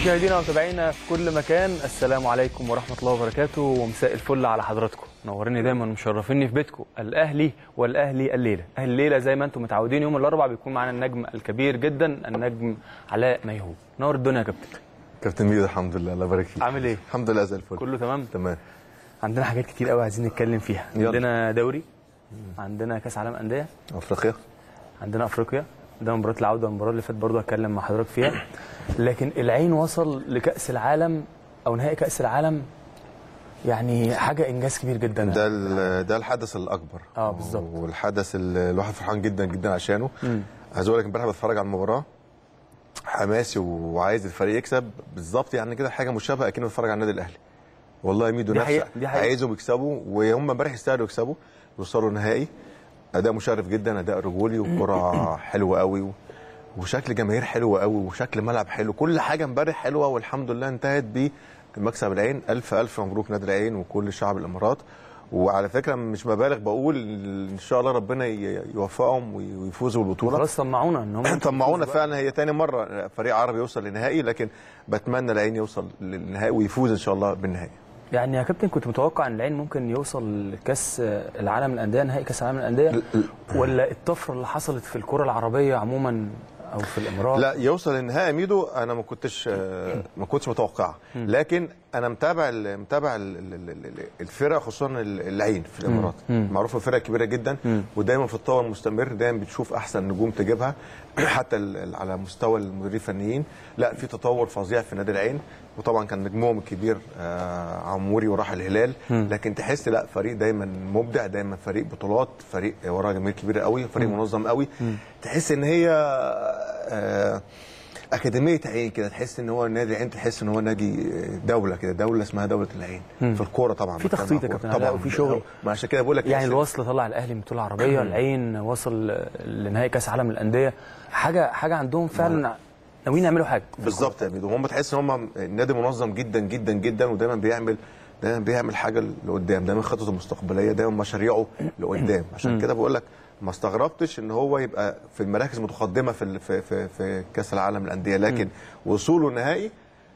مشاهدينا ومتابعينا في كل مكان السلام عليكم ورحمه الله وبركاته ومساء الفل على حضراتكم نوريني دايما مشرفيني في بيتكم الاهلي والاهلي الليله اهل الليله زي ما انتم متعودين يوم الاربعاء بيكون معانا النجم الكبير جدا النجم علاء ميهوب نور الدنيا يا كابتن كابتن ميدو الحمد لله الله يبارك فيك عامل ايه الحمد لله زي الفل كله تمام تمام عندنا حاجات كتير قوي عايزين نتكلم فيها يلا. عندنا دوري عندنا كاس عالم انديه افريقيا عندنا افريقيا ده مباراه العوده المباراه اللي فاتت برضه هتكلم مع حضرتك فيها لكن العين وصل لكاس العالم او نهائي كاس العالم يعني حاجه انجاز كبير جدا ده ال- ده الحدث الاكبر اه بالظبط. والحدث اللي الواحد فرحان جدا جدا عشانه مم. عايز اقول لك امبارح بتفرج على المباراه حماسي وعايز الفريق يكسب بالظبط يعني كده حاجه مشابهه اكني بتفرج على النادي الاهلي والله ميدو دي نفسه حقيقة، دي حقيقة. عايزهم يكسبوا وهم امبارح يستاهلوا يكسبوا يوصلوا نهائي اداء مشرف جدا اداء رجولي وكره حلوه قوي و... وشكل جماهير حلو قوي وشكل ملعب حلو كل حاجه امبارح حلوه والحمد لله انتهت بمكسب العين الف الف مبروك نادي العين وكل شعب الامارات وعلى فكره مش مبالغ بقول ان شاء الله ربنا ي- يوفقهم وي- ويفوزوا بالبطوله خلاص طمعونا ان هم طمعونا فعلا هي تاني مره فريق عربي يوصل للنهائي لكن بتمنى العين يوصل للنهائي ويفوز ان شاء الله بالنهائي يعني يا كابتن كنت متوقع ان العين ممكن يوصل لكاس العالم للانديه نهائي كاس العالم للانديه ولا الطفره اللي حصلت في الكره العربيه عموما او في الامارات لا يوصل للنهائي ميدو انا ما كنتش آه، ما كنتش متوقعها لكن انا متابع ال- متابع ال- ال- ال- ال- الفرق خصوصا ال- العين في الامارات مم. معروفه فرق كبيره جدا ودايما في التطور المستمر دايما بتشوف احسن نجوم تجيبها حتى ال- ال- على مستوى المديرين الفنيين لا في تطور فظيع في نادي العين وطبعا كان نجمهم الكبير آه، عموري وراح الهلال لكن تحس لا فريق دايما مبدع دايما فريق بطولات فريق وراه جماهير كبيره قوي فريق منظم قوي تحس ان هي آه، اكاديميه عين كده تحس ان هو نادي العين تحس ان هو نادي دوله كده دوله اسمها دوله العين في الكوره طبعا في تخطيط يا كابتن طبعا علاء وفي شغل. ما عشان كده بقول لك يعني تحس- الوصل طلع الاهلي من البطوله العربيه العين وصل لنهائي كاس عالم للانديه حاجه حاجه عندهم فعلا ناويين يعملوا حاجه بالظبط يا ميدو هم تحس ان هم النادي منظم جدا جدا جدا ودايما بيعمل دايما بيعمل حاجه لقدام دايما خططه مستقبليه دايما مشاريعه لقدام عشان كده بقول لك ما استغربتش ان هو يبقى في المراكز المتقدمه في ال- في في, في كاس العالم للانديه لكن وصوله النهائي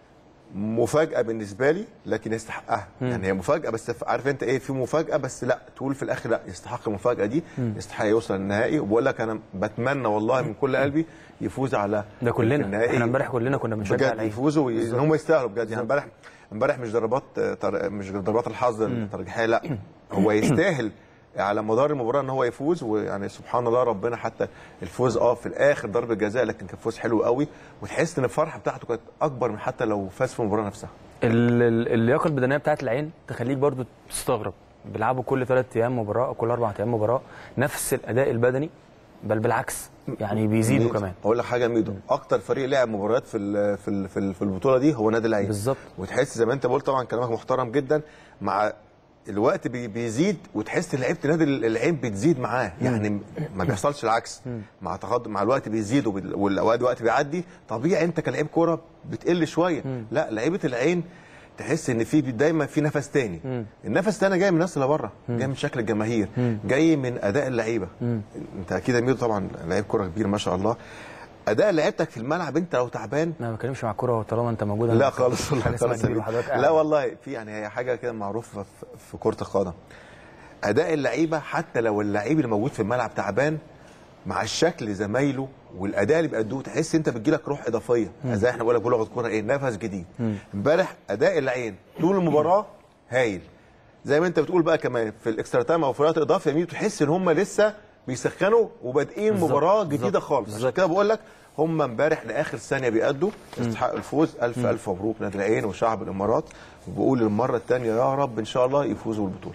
مفاجاه بالنسبه لي لكن يستحقها يعني هي مفاجاه بس عارف انت ايه في مفاجاه بس لا تقول في الاخر لا يستحق المفاجاه دي يستحق يوصل للنهائي وبقول لك انا بتمنى والله من كل قلبي يفوز على ده كلنا النهائي. احنا امبارح كلنا كنا بنشجع بجد العين يفوزوا وي- ان هم يستاهلوا بجد يعني امبارح امبارح مش ضربات آه، تر... مش ضربات الحظ الترجيحيه لا هو يستاهل على مدار المباراه ان هو يفوز ويعني سبحان الله ربنا حتى الفوز اه في الاخر ضربه جزاء لكن كان فوز حلو قوي وتحس ان الفرحه بتاعته كانت اكبر من حتى لو فاز في المباراه نفسها ال- ال- اللياقه البدنيه بتاعت العين تخليك برضو تستغرب بيلعبوا كل ثلاث ايام مباراه او كل اربع ايام مباراه نفس الاداء البدني بل بالعكس يعني بيزيدوا ميدو. كمان اقول لك حاجه يا ميدو اكتر فريق لعب مباريات في ال- في ال- في ال- في البطوله دي هو نادي العين بالظبط. وتحس زي ما انت قلت طبعا كلامك محترم جدا مع الوقت بي- بيزيد وتحس ان لعيبه نادي العين بتزيد معاه يعني ما بيحصلش العكس مع تقدم مع الوقت بيزيد وبال- والاوقات الوقت بيعدي طبيعي انت كلاعب كوره بتقل شويه لا لعيبه العين تحس ان في دايما في نفس تاني النفس التاني جاي من الناس اللي بره جاي من شكل الجماهير جاي من اداء اللعيبه انت اكيد يا ميدو طبعا لعيب كوره كبير ما شاء الله اداء لعيبتك في الملعب انت لو تعبان انا ما بتكلمش مع الكوره طالما انت موجود لا خالص حاجه اسمها خالص كبير يا وحضرتك ميدو. قاعد. لا والله في يعني هي حاجه كده معروفه في- في كره القدم اداء اللعيبه حتى لو اللعيب اللي موجود في الملعب تعبان مع الشكل زمايله والاداء اللي بيأدوه تحس انت بتجيلك روح اضافيه زي احنا بقول لك بلغه الكوره ايه نفس جديد امبارح اداء العين طول المباراه هايل زي ما انت بتقول بقى كمان في الاكسترا تايم او في الوقت الاضافي يا ميدو تحس ان هم لسه بيسخنوا وبادئين بالظبط، مباراه بالظبط، جديده خالص عشان بالظبط. كده بقول لك هم امبارح لاخر ثانيه بيأدوا يستحقوا الفوز الف الف مبروك نادي العين وشعب الامارات وبقول للمره الثانيه يا رب ان شاء الله يفوزوا بالبطوله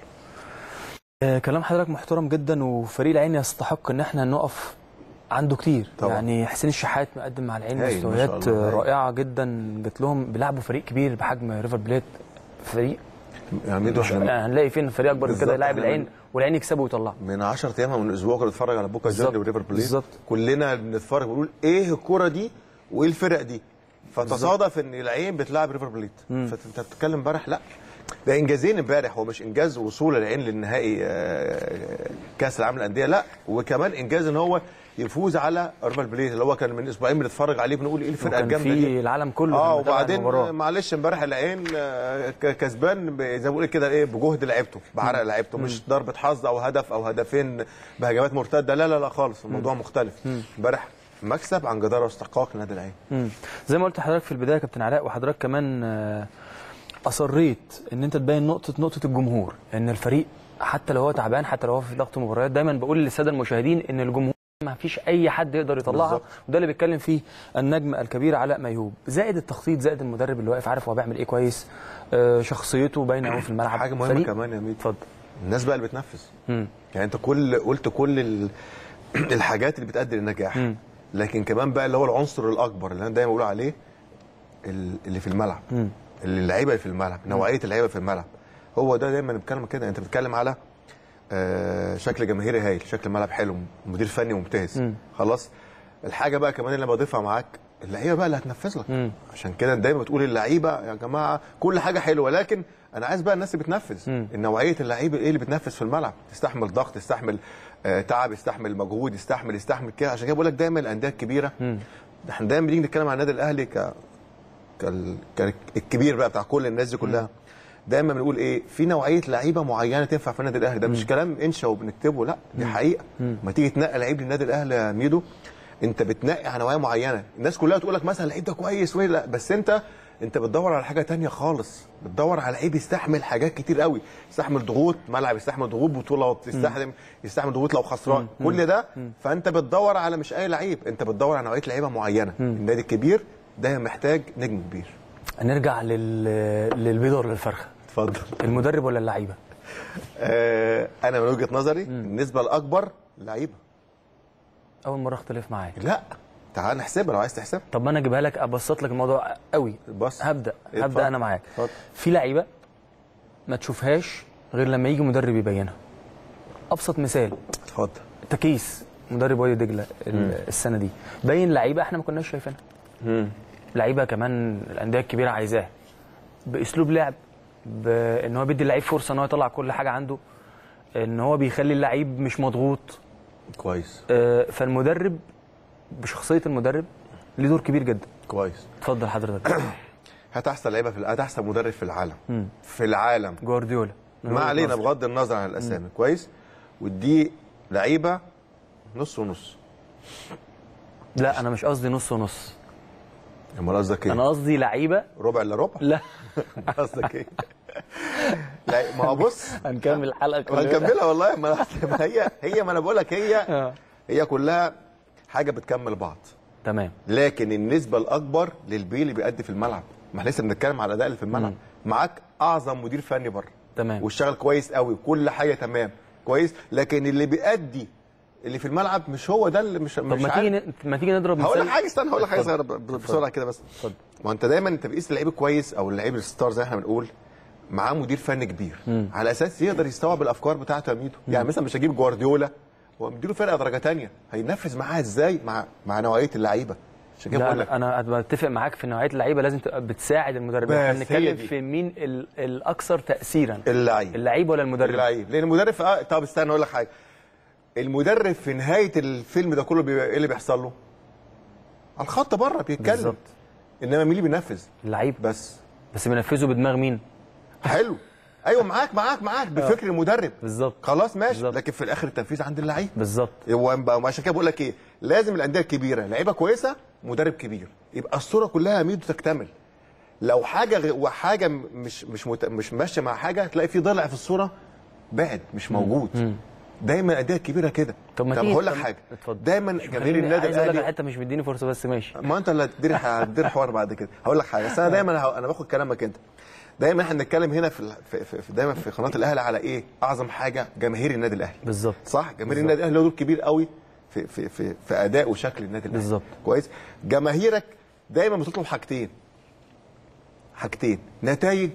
آه، كلام حضرتك محترم جدا وفريق العين يستحق ان احنا نقف عنده كتير طبعا. يعني حسين الشحات مقدم مع العين هايل، ما شاء مستويات الله، آه، هايل. رائعه جدا جت لهم بيلعبوا فريق كبير بحجم ريفر بليت فريق يعني ميدو احنا يعني هنلاقي فين فريق اكبر من كده بالظبط، يلاعب احنا العين من- والعين يكسبه ويطلعه من 10 ايام من اسبوع كنا بنتفرج على بوكا بالظبط، جوني وريفر بليت بالظبط. كلنا بنتفرج بنقول ايه الكوره دي وايه الفرق دي فتصادف ان العين بتلعب ريفر بليت فانت بتتكلم امبارح لا ده انجازين امبارح هو مش انجاز وصول العين للنهائي آه، كاس العالم للانديه لا وكمان انجاز ان هو يفوز على اربال بليت اللي هو كان من اسبوعين بنتفرج عليه بنقول ايه الفرقه وكان الجامده دي في العالم كله اه كان متابع وبعدين المباراة. معلش امبارح العين آه، ك- كسبان ب- زي ما بقول كده ايه بجهد لعيبته بعرق لعيبته مش ضربه حظ او هدف او هدفين بهجمات مرتده لا لا لا خالص الموضوع مختلف امبارح مكسب عن جداره واستحقاق لنادي العين مم. زي ما قلت لحضرتك في البدايه يا كابتن علاء وحضرتك كمان آه، اصريت ان انت تبين نقطه نقطه الجمهور ان الفريق حتى لو هو تعبان حتى لو هو في ضغط مباريات دايما بقول للساده المشاهدين ان الجمهور ما فيش اي حد يقدر يطلعها بالظبط. وده اللي بيتكلم فيه النجم الكبير علاء ميهوب زائد التخطيط زائد المدرب اللي واقف عارف هو بيعمل ايه كويس آه، شخصيته باينه قوي في الملعب حاجه مهمه فريق- كمان يا ميت اتفضل الناس بقى اللي بتنفذ مم. يعني انت كل قلت كل ال... الحاجات اللي بتؤدي للنجاح مم. لكن كمان بقى اللي هو العنصر الاكبر اللي انا دايما بقول عليه ال- اللي في الملعب مم. اللي اللعيبه اللي في الملعب نوعيه اللعيبه في الملعب هو ده دايما بنتكلم كده انت بتتكلم على آه، شكل جماهيري هايل شكل ملعب حلو مدير فني ممتاز مم. خلاص الحاجه بقى كمان اللي بضيفها معاك اللعيبه بقى اللي هتنفذ لك مم. عشان كده دايما بتقول اللعيبه يا جماعه كل حاجه حلوه لكن انا عايز بقى الناس اللي بتنفذ مم. النوعيه اللعيبه ايه اللي بتنفذ في الملعب تستحمل ضغط تستحمل آه، تعب يستحمل مجهود يستحمل يستحمل كده عشان كده بقول لك دايما الانديه الكبيره مم. احنا دايما بنيجي نتكلم عن النادي الاهلي ك كال... الكبير بقى بتاع كل الناس دي كلها دايما بنقول ايه في نوعيه لعيبه معينه تنفع في النادي الاهلي ده مش كلام انشا وبنكتبه لا دي حقيقه ما تيجي تنقي لعيب للنادي الاهلي يا ميدو انت بتنقي على نوعيه معينه الناس كلها تقول لك مثلا اللعيب ده كويس وإيه لا بس انت انت بتدور على حاجه تانية خالص بتدور على لعيب يستحمل حاجات كتير قوي يستحمل ضغوط ملعب يستحمل ضغوط بطوله يستحمل يستحمل ضغوط لو خسران كل ده فانت بتدور على مش اي لعيب انت بتدور على نوعيه لعيبه معينه النادي الكبير دايما محتاج نجم كبير نرجع لل... للبيضه ولا الفرخه اتفضل المدرب ولا اللعيبه آه انا من وجهه نظري النسبه الاكبر لعيبه اول مره اختلف معاك لا تعال نحسبها لو عايز تحسبها طب ما انا اجيبها لك ابسط لك الموضوع قوي بص هبدا اتفضل. هبدا انا معاك اتفضل. في لعيبه ما تشوفهاش غير لما يجي مدرب يبينها ابسط مثال اتفضل تكيس مدرب وادي دجله ال- السنه دي باين لعيبه احنا ما كناش شايفينها لعيبه كمان الانديه الكبيره عايزاها باسلوب لعب بان هو بيدي اللعيب فرصه ان هو يطلع كل حاجه عنده ان هو بيخلي اللعيب مش مضغوط كويس آه، فالمدرب بشخصيه المدرب ليه دور كبير جدا كويس اتفضل حضرتك هات احسن لعيبه في هات احسن مدرب في العالم في العالم جوارديولا ما علينا بغض النظر عن الاسامي كويس ودي لعيبه نص ونص لا انا مش قصدي نص ونص امال قصدك ايه؟ انا قصدي لعيبه ربع الا ربع لا قصدك ايه؟ لا ما هو بص هنكمل الحلقه كلها هنكملها والله ما ما هي هي ما انا بقول لك هي آه. هي كلها حاجه بتكمل بعض تمام لكن النسبه الاكبر للبي اللي بيأدي في الملعب ما احنا لسه بنتكلم على الاداء اللي في الملعب معاك اعظم مدير فني بره تمام واشتغل كويس قوي وكل حاجه تمام كويس لكن اللي بيأدي اللي في الملعب مش هو ده اللي مش طب مش ما عارف. تيجي ن- ما تيجي نضرب هقول لك مثال حاجه استنى هقول لك حاجه اتفضل. صغيره ب- بسرعه كده بس اتفضل ما انت دايما انت بتقيس اللعيب الكويس او اللعيب الستار زي ما احنا بنقول معاه مدير فني كبير على اساس يقدر يستوعب الافكار بتاعته يا ميدو يعني مثلا مش هجيب جوارديولا ومديله فرقه درجه تانية هينفذ معاها ازاي مع مع نوعيه اللعيبه عشان كده لا بقول لك انا انا بتفق معاك في نوعيه اللعيبه لازم تبقى بتساعد المدرب بس احنا هي بنتكلم دي. في مين ال- الاكثر تاثيرا اللعيب اللعيب ولا المدرب اللعيب لان المدرب في... آه، طب استنى اقول لك حاجه المدرب في نهايه الفيلم ده كله بيبقى ايه اللي بيحصل له؟ على الخط بره بيتكلم بالظبط انما مين اللي بينفذ؟ اللعيب بس بس بينفذه بدماغ مين حلو ايوه معاك معاك معاك بفكر المدرب بالظبط خلاص ماشي بالظبط. لكن في الاخر التنفيذ عند اللعيب بالظبط هو بقى عشان كده بقول لك ايه لازم الانديه الكبيره لعيبه كويسه مدرب كبير يبقى الصوره كلها ميدو تكتمل لو حاجه غ- وحاجه م- مش مش مت... مش ماشيه مع حاجه تلاقي في ضلع في الصوره بعد مش موجود دايما الانديه الكبيره كده طب ما طب تيجي- هقول لك طب- حاجه اتفضل. دايما جماهير النادي عايز اقول لك الاهلي حته مش مديني فرصه بس ماشي ما انت اللي هتدير هتدير حوار بعد كده هقول لك حاجه بس انا دايما ه- انا باخد كلامك انت دايما احنا بنتكلم هنا في, ال- في, في, في دايما في قناه الاهلي على ايه اعظم حاجه جماهير النادي الاهلي بالظبط صح جماهير النادي الاهلي له دور كبير قوي في في في, في اداء وشكل النادي الاهلي بالظبط. كويس جماهيرك دايما بتطلب حاجتين حاجتين نتائج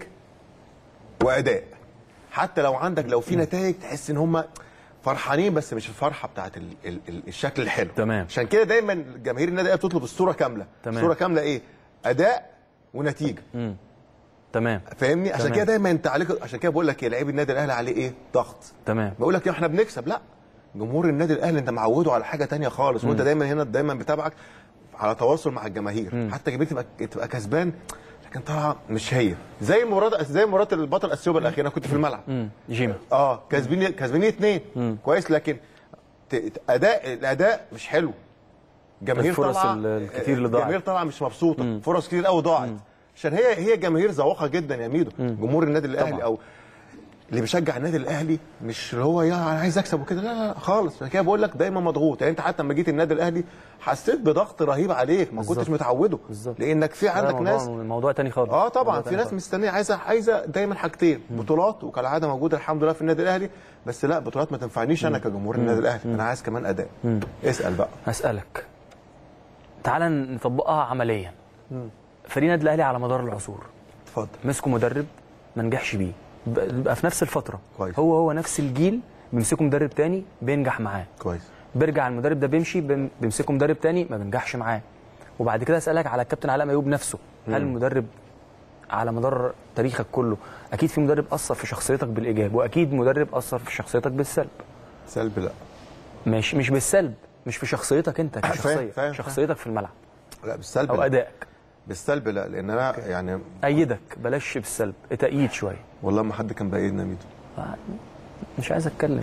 واداء حتى لو عندك لو في نتائج تحس ان هم فرحانين بس مش الفرحه بتاعت ال ال ال الشكل الحلو تمام. عشان كده دايما جماهير النادي الاهلي بتطلب الصوره كامله تمام. الصوره كامله ايه اداء ونتيجه تمام فاهمني عشان تمام. كده دايما انت عليك عشان كده بقول لك ايه لعيب النادي الاهلي عليه ايه ضغط تمام بقول لك احنا بنكسب لا جمهور النادي الاهلي انت معوده على حاجه تانية خالص وانت دايما هنا دايما بتابعك على تواصل مع الجماهير حتى جماهير تبقى تبقى كسبان لكن طبعا مش هي زي مباراه زي مباراه البطل اثيوبيا الاخيره انا كنت في الملعب مم. جيما اه كسبين كسبين اثنين كويس لكن ت- ت- اداء الاداء مش حلو جماهير الفرص طالعه ال- الكتير اللي ضاعت. جماهير طالعه مش مبسوطه فرص كتير قوي ضاعت عشان هي هي جماهير ذواقه جدا يا ميدو جمهور النادي الاهلي طبعا. او اللي بيشجع النادي الاهلي مش اللي هو يا انا عايز اكسب وكده لا لا لا خالص عشان كده بقول لك دايما مضغوط يعني انت حتى لما جيت النادي الاهلي حسيت بضغط رهيب عليك ما كنتش بالظبط. متعوده بالظبط. لانك في لا، عندك موضوع- ناس موضوع تاني خالص اه طبعا موضوع في تاني ناس خالص. مستنيه عايزه عايزه دايما حاجتين بطولات وكالعاده موجوده الحمد لله في النادي الاهلي بس لا بطولات ما تنفعنيش انا كجمهور النادي الاهلي انا عايز كمان اداء اسال بقى هسألك تعال نطبقها عمليا فريق النادي الاهلي على مدار العصور اتفضل مسكوا مدرب ما نجحش بيه ب- بقى في نفس الفتره كويس. هو هو نفس الجيل بيمسكوا مدرب تاني بينجح معاه كويس بيرجع المدرب ده بيمشي بيم- بيمسكوا مدرب تاني ما بينجحش معاه وبعد كده اسالك على الكابتن علاء ميوب نفسه هل المدرب على مدار تاريخك كله اكيد في مدرب اثر في شخصيتك بالايجاب واكيد مدرب اثر في شخصيتك بالسلب سلب لا مش مش بالسلب مش في شخصيتك انت فاهم- كشخصيه فاهم- شخصيتك في الملعب لا بالسلب او لا. ادائك بالسلب لا لان انا يعني ايدك بلاش بالسلب تأييد شويه والله ما حد كان بايدنا ميدو مش عايز اتكلم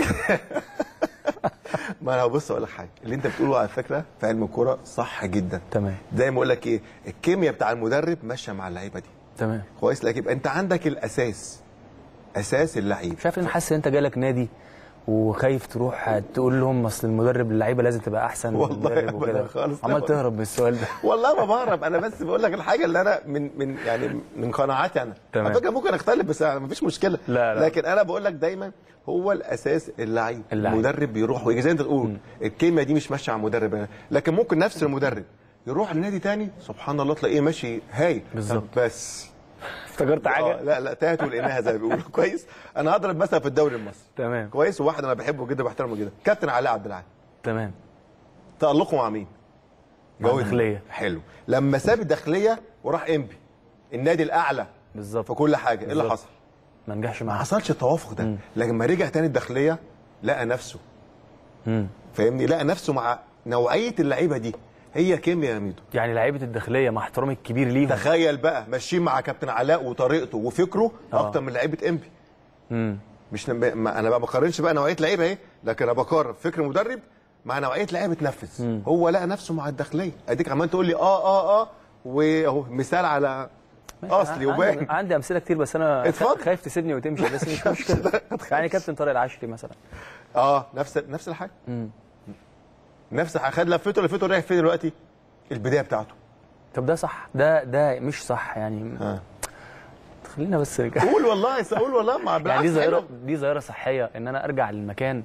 ما انا بص اقول لك حاجه اللي انت بتقوله على فكره في علم الكوره صح جدا تمام دايما اقول لك ايه الكيمياء بتاع المدرب ماشيه مع اللعيبه دي تمام كويس لكن يبقى انت عندك الاساس اساس اللعيب مش عارف ان حاسس ان انت جالك نادي وخايف تروح تقول لهم اصل المدرب اللعيبه لازم تبقى احسن من والله المدرب أبداً وكده خالص. لا عمال والله. تهرب من السؤال ده والله ما بهرب انا بس بقول لك الحاجه اللي انا من من يعني من قناعاتي انا تمام. على فكره ممكن اختلف بس ما فيش مشكله لا، لا. لكن انا بقول لك دايما هو الاساس اللعيب اللعيب. المدرب بيروح ويجي زي انت تقول الكلمه دي مش ماشيه على المدرب لكن ممكن نفس المدرب يروح لنادي تاني سبحان الله تلاقيه ماشي هاي بالظبط. طب بس افتكرت آه حاجه لا لا تاهت ولقيناها زي ما بيقولوا كويس انا هضرب مثلا في الدوري المصري تمام كويس وواحد انا بحبه جدا وبحترمه جدا كابتن علاء عبد العال تمام تألقه مع مين؟ مع جواد. الداخلية. حلو لما ساب الداخليه وراح انبي النادي الاعلى بالظبط في كل حاجه ايه اللي بالظبط. حصل؟ ما نجحش ما معاه حصلش التوافق ده لكن لما رجع تاني الداخليه لقى نفسه مم. فاهمني لقى نفسه مع نوعيه اللعيبه دي هي كيمياء يا ميدو يعني لعيبه الداخليه مع احترامي الكبير ليهم تخيل بقى ماشيين مع كابتن علاء وطريقته وفكره آه. اكتر من لعيبه انبي مم. مش لما ما انا ما بقارنش بقى نوعيه لعيبه ايه لكن انا بقارن فكر مدرب مع نوعيه لعيبه بتنفذ هو لقى نفسه مع الداخليه اديك عمال تقول لي اه اه اه واهو مثال على اصلي عندي, وباين عندي امثله كتير بس انا اتفضل. خايف تسيبني وتمشي بس مش مشكله يعني كابتن طارق العشري مثلا اه نفس نفس الحاجه نفس الحاجه خد لفته لفته رايح فين دلوقتي البدايه بتاعته طب ده صح ده ده مش صح يعني آه. خلينا بس نرجع قول والله قول والله مع يعني بالعكس دي ظاهره حلو. دي ظاهره صحيه ان انا ارجع للمكان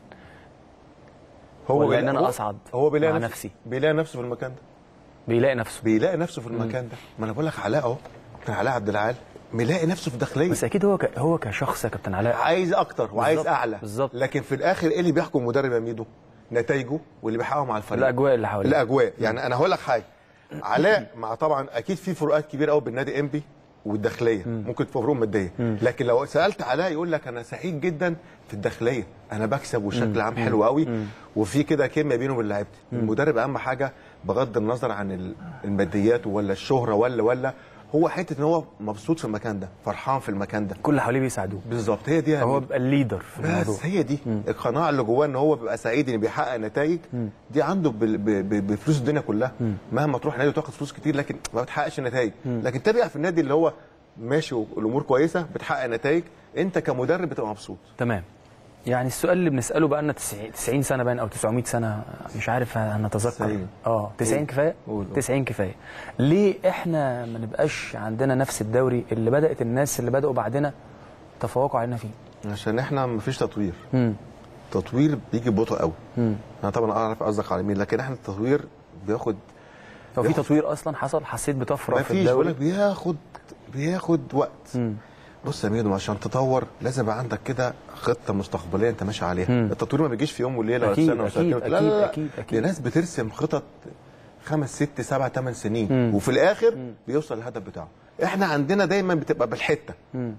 هو ولا بيلاقي- إن أنا هو- أصعد هو بيلاقي مع نفسه نفسي. بيلاقي نفسه في المكان ده بيلاقي نفسه بيلاقي نفسه في المكان ده ما انا بقول لك علاء اهو كان علاء عبد العال ملاقي نفسه في داخليه بس اكيد هو ك... هو كشخص يا كابتن علاء عايز اكتر وعايز بالظبط، اعلى بالظبط. لكن في الاخر ايه اللي بيحكم مدرب يا ميدو نتائجه واللي بيحققه مع الفريق الاجواء اللي حواليه الاجواء يعني انا هقول لك حاجه علاء مع طبعا اكيد في فروقات كبيره قوي بين نادي انبي والداخليه ممكن تبقى فروق ماديه لكن لو سالت علاء يقول لك انا سعيد جدا في الداخليه انا بكسب والشكل عام حلو قوي وفي كده كيمياء بينه وبين لعيبتي المدرب اهم حاجه بغض النظر عن ال- الماديات ولا الشهره ولا ولا هو حته ان هو مبسوط في المكان ده فرحان في المكان ده كل اللي حواليه بيساعدوه بالظبط هي دي يا هو ميدو. بيبقى الليدر في الموضوع بس هي دي القناعه اللي جواه ان هو بيبقى سعيد ان بيحقق نتائج دي عنده بال- ب- ب- بفلوس الدنيا كلها مهما تروح نادي وتاخد فلوس كتير لكن ما بتحققش نتائج لكن ترجع في النادي اللي هو ماشي والامور كويسه بتحقق نتائج انت كمدرب بتبقى مبسوط تمام يعني السؤال اللي بنساله بقى لنا 90 90 سنه باين او 900 سنه مش عارف هنتذكر 90. اه 90 قول. كفايه قول. 90 كفايه ليه احنا ما نبقاش عندنا نفس الدوري اللي بدات الناس اللي بداوا بعدنا تفوقوا علينا فيه عشان احنا مفيش تطوير امم تطوير بيجي ببطء قوي امم انا طبعا اعرف قصدك على مين لكن احنا التطوير بياخد هو في بياخد- تطوير اصلا حصل حسيت بطفره في مفيش بقول الدوري لك بياخد بياخد وقت مم. بص يا ميدو عشان تطور لازم يبقى عندك كده خطه مستقبليه انت ماشي عليها مم. التطوير ما بيجيش في يوم وليله ولا أكيد، سنه ولا أكيد، سنتين لا لا لا أكيد، أكيد، دي ناس بترسم خطط خمس ست سبع ثمان سنين مم. وفي الاخر بيوصل للهدف بتاعه احنا عندنا دايما بتبقى بالحته مم.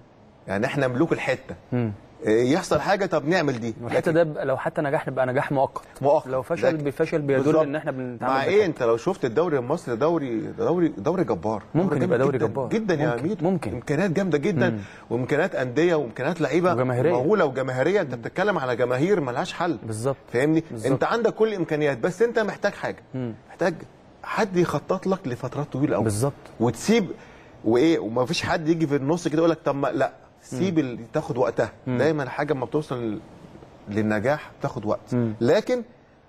يعني احنا ملوك الحته مم. إيه، يحصل حاجه طب نعمل دي والحته ده بقى- لو حتى نجاح نبقى نجاح مؤقت مؤقت. لو فشل لكن- بفشل بيدل بالظبط. ان احنا بنتعامل مع ايه انت لو شفت الدوري المصري دوري دوري دوري جبار ممكن جامد يبقى دوري جدا جبار. جدا يا ممكن. ميدو ممكن. امكانيات جامده جدا وامكانيات انديه وامكانيات لعيبه وجماهيرية. مهوله وجماهيريه انت بتتكلم على جماهير ملهاش حل بالظبط فاهمني بالظبط. انت عندك كل الامكانيات بس انت محتاج حاجه محتاج حد يخطط لك لفترات طويله قوي بالظبط وتسيب وايه وما فيش حد يجي في النص كده يقول لك طب ما لا سيب اللي تاخد وقتها دايما حاجه اما بتوصل للنجاح بتاخد وقت لكن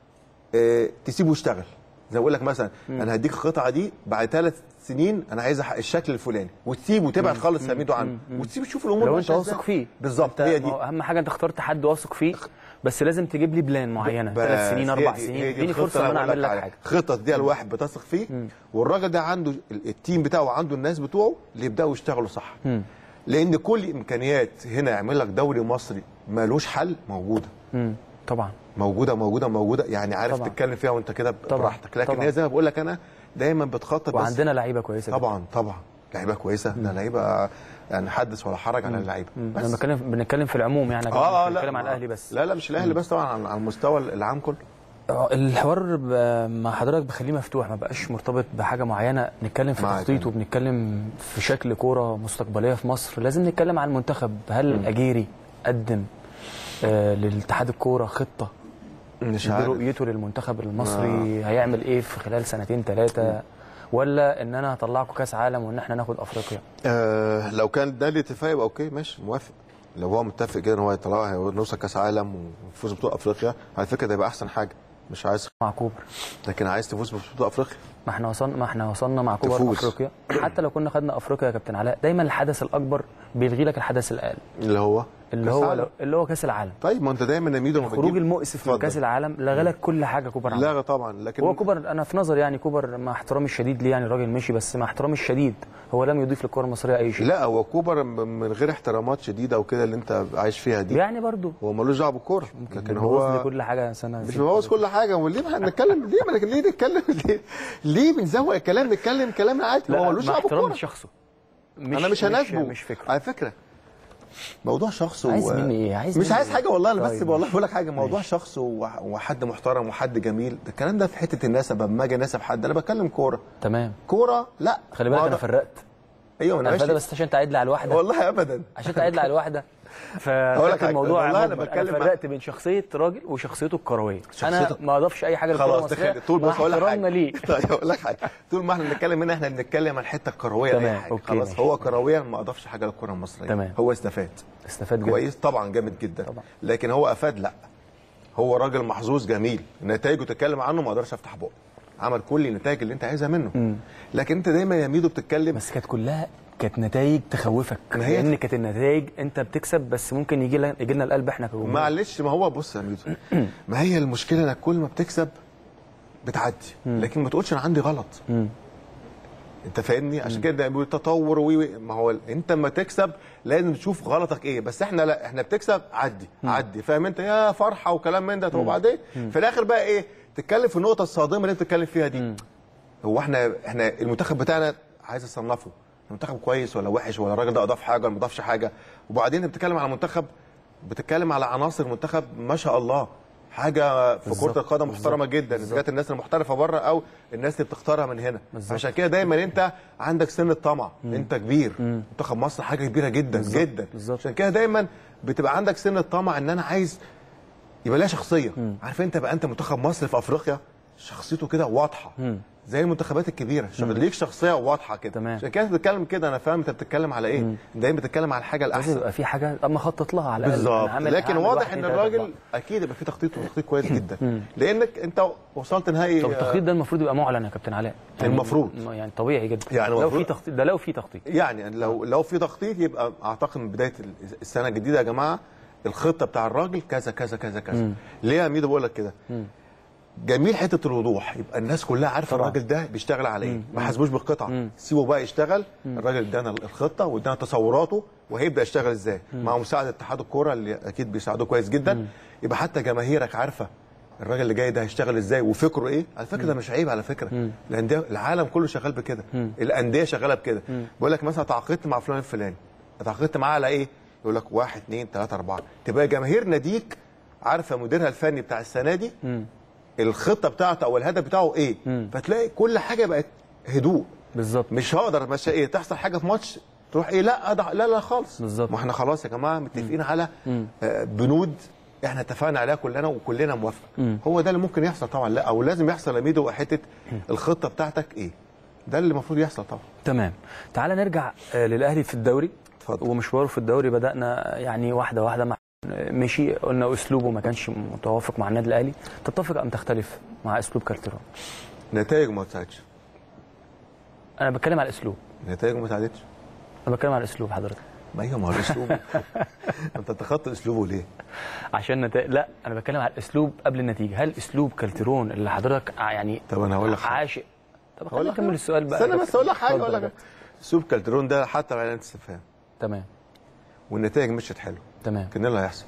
آه تسيبه يشتغل زي بقول لك مثلا انا هديك القطعه دي بعد ثلاث سنين انا عايز أحقق الشكل الفلاني وتسيبه وتبعد خالص يا ميدو عنه وتسيبه تشوف الامور لو ماشية انت إزاي. واثق فيه بالظبط انت- هي ما دي هو اهم حاجه انت اخترت حد واثق فيه بس لازم تجيب لي بلان معينه ثلاث بس سنين هي اربع دي- سنين هي دي اديني الخطة فرصه ان اللي انا بقول اعمل لك عليها. حاجه الخطط دي الواحد بتثق فيه والراجل ده عنده ال- التيم بتاعه عنده الناس بتوعه اللي يبداوا يشتغلوا صح لان كل امكانيات هنا يعمل لك دوري مصري مالوش حل موجوده مم. طبعا موجوده موجوده موجوده يعني عارف طبعا. تتكلم فيها وانت كده طبعا. براحتك لكن طبعا. هي زي ما بقول لك انا دايما بتخطط بس وعندنا لعيبه كويسه جدا. طبعا طبعا لعيبه كويسه ده لعيبه يعني حدث ولا حرج على اللعيبه مم. بس انا بتكلم بنتكلم في العموم يعني يا جماعة، اه اه مش لا بنتكلم على الاهلي بس لا لا مش الاهلي بس طبعا على على المستوى العام كله آه، الحوار ب- مع حضرتك بخليه مفتوح ما بقاش مرتبط بحاجه معينه نتكلم في معاك تخطيط أنا. وبنتكلم في شكل كوره مستقبليه في مصر لازم نتكلم عن المنتخب هل اجيري قدم آه للاتحاد الكوره خطه مش دي عارف رؤيته للمنتخب المصري هيعمل ايه في خلال سنتين ثلاثه ولا ان انا هطلعكم كاس عالم وان احنا ناخد افريقيا آه لو كان ده الاتفاق يبقى اوكي ماشي موافق لو هو متفق كده ان هو يطلع نوصل كاس عالم ونفوز ببطوله افريقيا على فكره ده يبقى احسن حاجه مش عايز مع كوبر لكن عايز تفوز ببطوله افريقيا ما احنا وصلنا ما احنا وصلنا مع كوبر تفوز. افريقيا حتى لو كنا خدنا افريقيا يا كابتن علاء دايما الحدث الاكبر بيلغي لك الحدث الاقل اللي هو اللي كأس هو عالم. اللي هو كاس العالم طيب ما انت دايما يا ميدو لما الخروج بتجيب- المؤسف من اتفضل. كاس العالم لغى لك كل حاجه كوبر عملها لا طبعا لكن هو كوبر انا في نظري يعني كوبر مع احترامي الشديد ليه يعني الراجل مشي بس مع احترامي الشديد هو لم يضيف للكره المصريه اي شيء لا هو كوبر م- من غير احترامات شديده وكده اللي انت عايش فيها دي يعني برضو هو ملوش دعوه بالكوره لكن بوظ لي هو كل حاجه سنه مش بيبوظ كل حاجه وليه ما هنتكلم ليه ما ليه نتكلم ليه ليه بنزوق الكلام نتكلم كلام عادي لا هو ملوش مع دعوه احترامي بالكوره لشخصه انا مش هناسبه مش فكره على فكره موضوع شخص عايز مني ايه؟ عايز مش مني عايز ايه؟ حاجه والله انا بس طيب. والله بقول لك حاجه موضوع شخص و- وحد محترم وحد جميل ده الكلام ده في حته النسب اما اجي اناسب حد انا بتكلم كوره تمام كوره لا خلي بالك ما انا ده- فرقت ايوه انا انا فرقت ماشي بس عشان تعيد لي على الواحده والله ابدا عشان تعيد لي على الواحده هقول لك ففاكر حاجة، الموضوع والله أنا مجمل. بتكلم مع- فرقت بين شخصيه راجل وشخصيته الكرويه انا شخصيته- ما اضافش اي حاجه للكره خلاص المصريه تخيل طول مع بص هقول لك احترامنا حاجه ليه طيب هقول لك حاجه طول ما احنا بنتكلم هنا احنا بنتكلم عن الحته الكرويه تمام، لاي حاجه أوكي، خلاص ماشي. هو كرويا ما اضافش حاجه للكره المصريه تمام. هو استفاد استفاد جدا كويس طبعا جامد جدا طبعا. لكن هو افاد لا هو راجل محظوظ جميل نتائجه تتكلم عنه ما اقدرش افتح بقى عمل كل النتائج اللي انت عايزها منه لكن انت دايما يا ميدو بتتكلم بس كانت كلها كانت نتائج تخوفك ما هي- لان كانت النتائج انت بتكسب بس ممكن يجي لنا يجي لنا القلب احنا كجمهور معلش ما هو بص يا ميدو ما هي المشكله انك كل ما بتكسب بتعدي لكن ما تقولش انا عندي غلط مم. انت فاهمني عشان كده بيقول تطور وي وي ما هو انت لما تكسب لازم تشوف غلطك ايه بس احنا لا احنا بتكسب عدي عدي فاهم انت يا فرحه وكلام من ده طب وبعدين في الاخر بقى ايه تتكلم في النقطه الصادمه اللي انت بتتكلم فيها دي هو احنا احنا المنتخب بتاعنا عايز اصنفه المنتخب كويس ولا وحش ولا الراجل ده اضاف حاجه ولا ما اضافش حاجه وبعدين انت بتتكلم على منتخب بتتكلم على عناصر منتخب ما شاء الله حاجه في بالظبط، كره القدم محترمه جدا اذا كانت الناس المحترفه بره او الناس اللي بتختارها من هنا بالظبط. عشان كده دايما انت عندك سن الطمع انت كبير منتخب مصر حاجه كبيره جدا بالظبط، جدا بالظبط. عشان كده دايما بتبقى عندك سن الطمع ان انا عايز يبقى لها شخصيه عارف انت بقى انت منتخب مصر في افريقيا شخصيته كده واضحه زي المنتخبات الكبيره شغ... ليك شخصيه واضحه كده تمام. عشان كده بتتكلم كده انا فاهم انت بتتكلم على ايه دايما بتتكلم على الحاجه لازم الاحسن يبقى في حاجه اما اخطط لها على الاقل بالظبط أنا هعمل- لكن هعمل واضح واحد، ان اتنين، تلاتة، الراجل أربعة. اكيد يبقى في تخطيط وتخطيط كويس جدا لانك انت وصلت نهائي طب التخطيط ده المفروض يبقى معلن يا كابتن علاء يعني المفروض. يعني طبيعي جدا يعني لو المفروض- في تخطيط ده لو في تخطيط يعني لو لو في تخطيط يبقى اعتقد من بدايه السنه الجديده يا جماعه الخطه بتاع الراجل كذا كذا كذا كذا ليه يا ميدو بقول لك كده جميل حته الوضوح يبقى الناس كلها عارفه طبعا. الراجل ده بيشتغل على ايه ما حاسبوش بالقطعه سيبه بقى يشتغل الراجل ادانا الخطه وادانا تصوراته وهيبدا يشتغل ازاي مع مساعده اتحاد الكوره اللي اكيد بيساعدوه كويس جدا يبقى حتى جماهيرك عارفه الراجل اللي جاي ده هيشتغل ازاي وفكره ايه على فكره ده مش عيب على فكره الانديه العالم كله شغال بكده الانديه شغاله بكده بقول لك مثلا تعاقدت مع فلان الفلاني تعاقدت معاه على ايه يقول لك واحد اثنين ثلاثه اربعه تبقى جماهير ناديك عارفه مديرها الفني بتاع السنه دي الخطه بتاعته او الهدف بتاعه ايه فتلاقي كل حاجه بقت هدوء بالظبط مش هقدر مش ايه تحصل حاجه في ماتش تروح ايه لا أضع لا لا خالص بالظبط. ما احنا خلاص يا جماعه متفقين على آه، بنود احنا اتفقنا عليها كلنا وكلنا موافقه هو ده اللي ممكن يحصل طبعا لا او لازم يحصل يا ميدو حته الخطه بتاعتك ايه ده اللي المفروض يحصل طبعا تمام تعال نرجع آه، للاهلي في الدوري اتفضل. ومشواره في الدوري بدانا يعني واحده واحده مع مشي قلنا اسلوبه ما كانش متوافق مع النادي الاهلي تتفق ام تختلف مع اسلوب كارتيرون نتائج ما تساعدش انا بتكلم على الاسلوب نتائج ما ساعدتش انا بتكلم على الاسلوب حضرتك ما هي ما هو اسلوبه انت اتخذت اسلوبه ليه؟ عشان نتائج لا انا بتكلم على الاسلوب قبل النتيجه هل اسلوب كالتيرون اللي حضرتك ع- يعني طب أنا هقول لك حاجة. عاشق طب هقول خلينا لك نكمل السؤال بقى استنى بس اقول لك حاجه اتفضل اقول يا لك كابتن. اسلوب كالترون ده حتى على استفهام تمام والنتائج مشيت حلو تمام كان ايه اللي هيحصل؟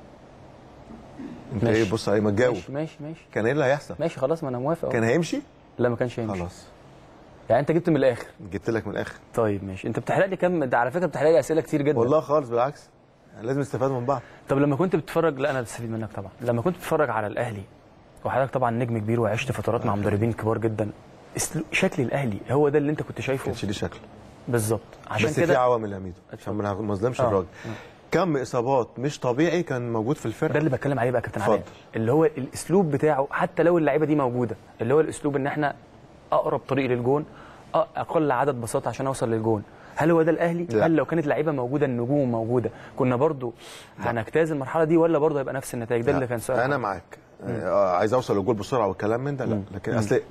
انت ماشي. ايه بص عليه ما تجاوب ماشي ماشي ماشي كان ايه اللي هيحصل؟ ماشي خلاص ما انا موافق أهو. كان هيمشي؟ لا ما كانش هيمشي خلاص يعني انت جبت من الاخر جبت لك من الاخر طيب ماشي انت بتحرق لي كم ده على فكره بتحرق لي اسئله كتير جدا والله خالص بالعكس يعني لازم نستفاد من بعض طب لما كنت بتتفرج لا انا بستفيد منك طبعا لما كنت بتتفرج على الاهلي وحضرتك طبعا نجم كبير وعشت فترات مع مدربين كبار جدا اسلو- شكل الاهلي هو ده اللي انت كنت شايفه كانش ليه شكل بالظبط عشان بس في كده عوامل يا ميدو عشان ما ما نظلمش آه. الراجل كم اصابات مش طبيعي كان موجود في الفرقه ده اللي بتكلم عليه بقى يا كابتن اتفضل. علاء اللي هو الاسلوب بتاعه حتى لو اللعيبه دي موجوده اللي هو الاسلوب ان احنا اقرب طريق للجون أ- اقل عدد بساط عشان اوصل للجون هل هو ده الاهلي لا. هل لو كانت اللعيبه موجوده النجوم موجوده كنا برضو هنجتاز المرحله دي ولا برضو هيبقى نفس النتائج ده اللي كان سؤال انا معاك آه عايز اوصل للجول بسرعه والكلام من ده لا لكن اصل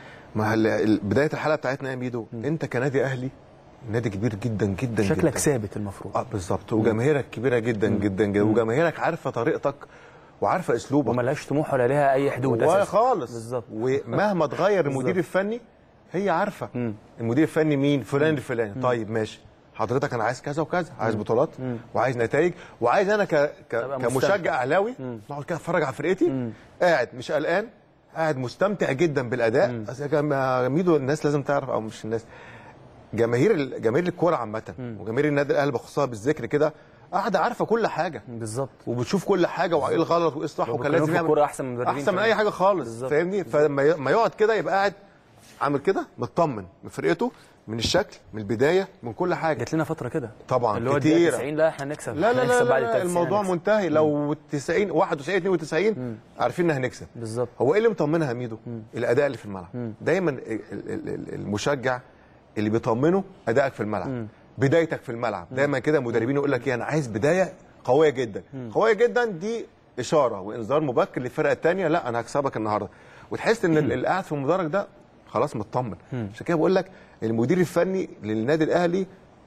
ما هل- ال- بدايه الحلقه بتاعتنا يا ميدو انت كنادي اهلي نادي كبير جدا جدا شكلك جدا. ثابت المفروض اه بالظبط وجماهيرك كبيره جدا جدا جدا وجماهيرك عارفه طريقتك وعارفه اسلوبك وملهاش طموح ولا ليها اي حدود ولا أساساً. خالص بالظبط ومهما اتغير المدير الفني هي عارفه مم. المدير الفني مين فلان الفلاني طيب ماشي حضرتك انا عايز كذا وكذا عايز بطولات وعايز نتائج وعايز انا ك... ك... أبقى كمشجع مستمتع. اهلاوي اقعد كده اتفرج على فرقتي قاعد مش قلقان قاعد مستمتع جدا بالاداء أصل يا جماعة ميدو الناس لازم تعرف او مش الناس جماهير ال- جماهير الكوره عامه وجماهير النادي الاهلي بخصوصها بالذكر كده قاعده عارفه كل حاجه بالظبط وبتشوف كل حاجه وايه الغلط وايه الصح وكان وبيتكلموا لازم في يعمل الكورة أحسن من المدربين احسن من كمان. اي حاجه خالص بالظبط. فاهمني فلما ي- ما يقعد كده يبقى قاعد عامل كده مطمن من فرقته من الشكل من البدايه من كل حاجه جات لنا فتره كده طبعا اللي هو الدقيقة كتيرة. 90 لا احنا هنكسب لا لا لا, هنكسب لا, بعد لا التلات سنين الموضوع هنكسب. منتهي لو 90 91 92 عارفين ان هنكسب بالظبط هو ايه اللي مطمنها يا ميدو؟ الاداء اللي في الملعب دايما ال- ال- ال- المشجع اللي بيطمنه ادائك في الملعب بدايتك في الملعب دايما كده المدربين يقول لك ايه انا عايز بدايه قويه جدا قويه جدا دي اشاره وانذار مبكر للفرقه الثانيه لا انا هكسبك النهارده وتحس ان ال- اللي قاعد في المدرج ده خلاص مطمن عشان كده بقول لك المدير الفني للنادي الاهلي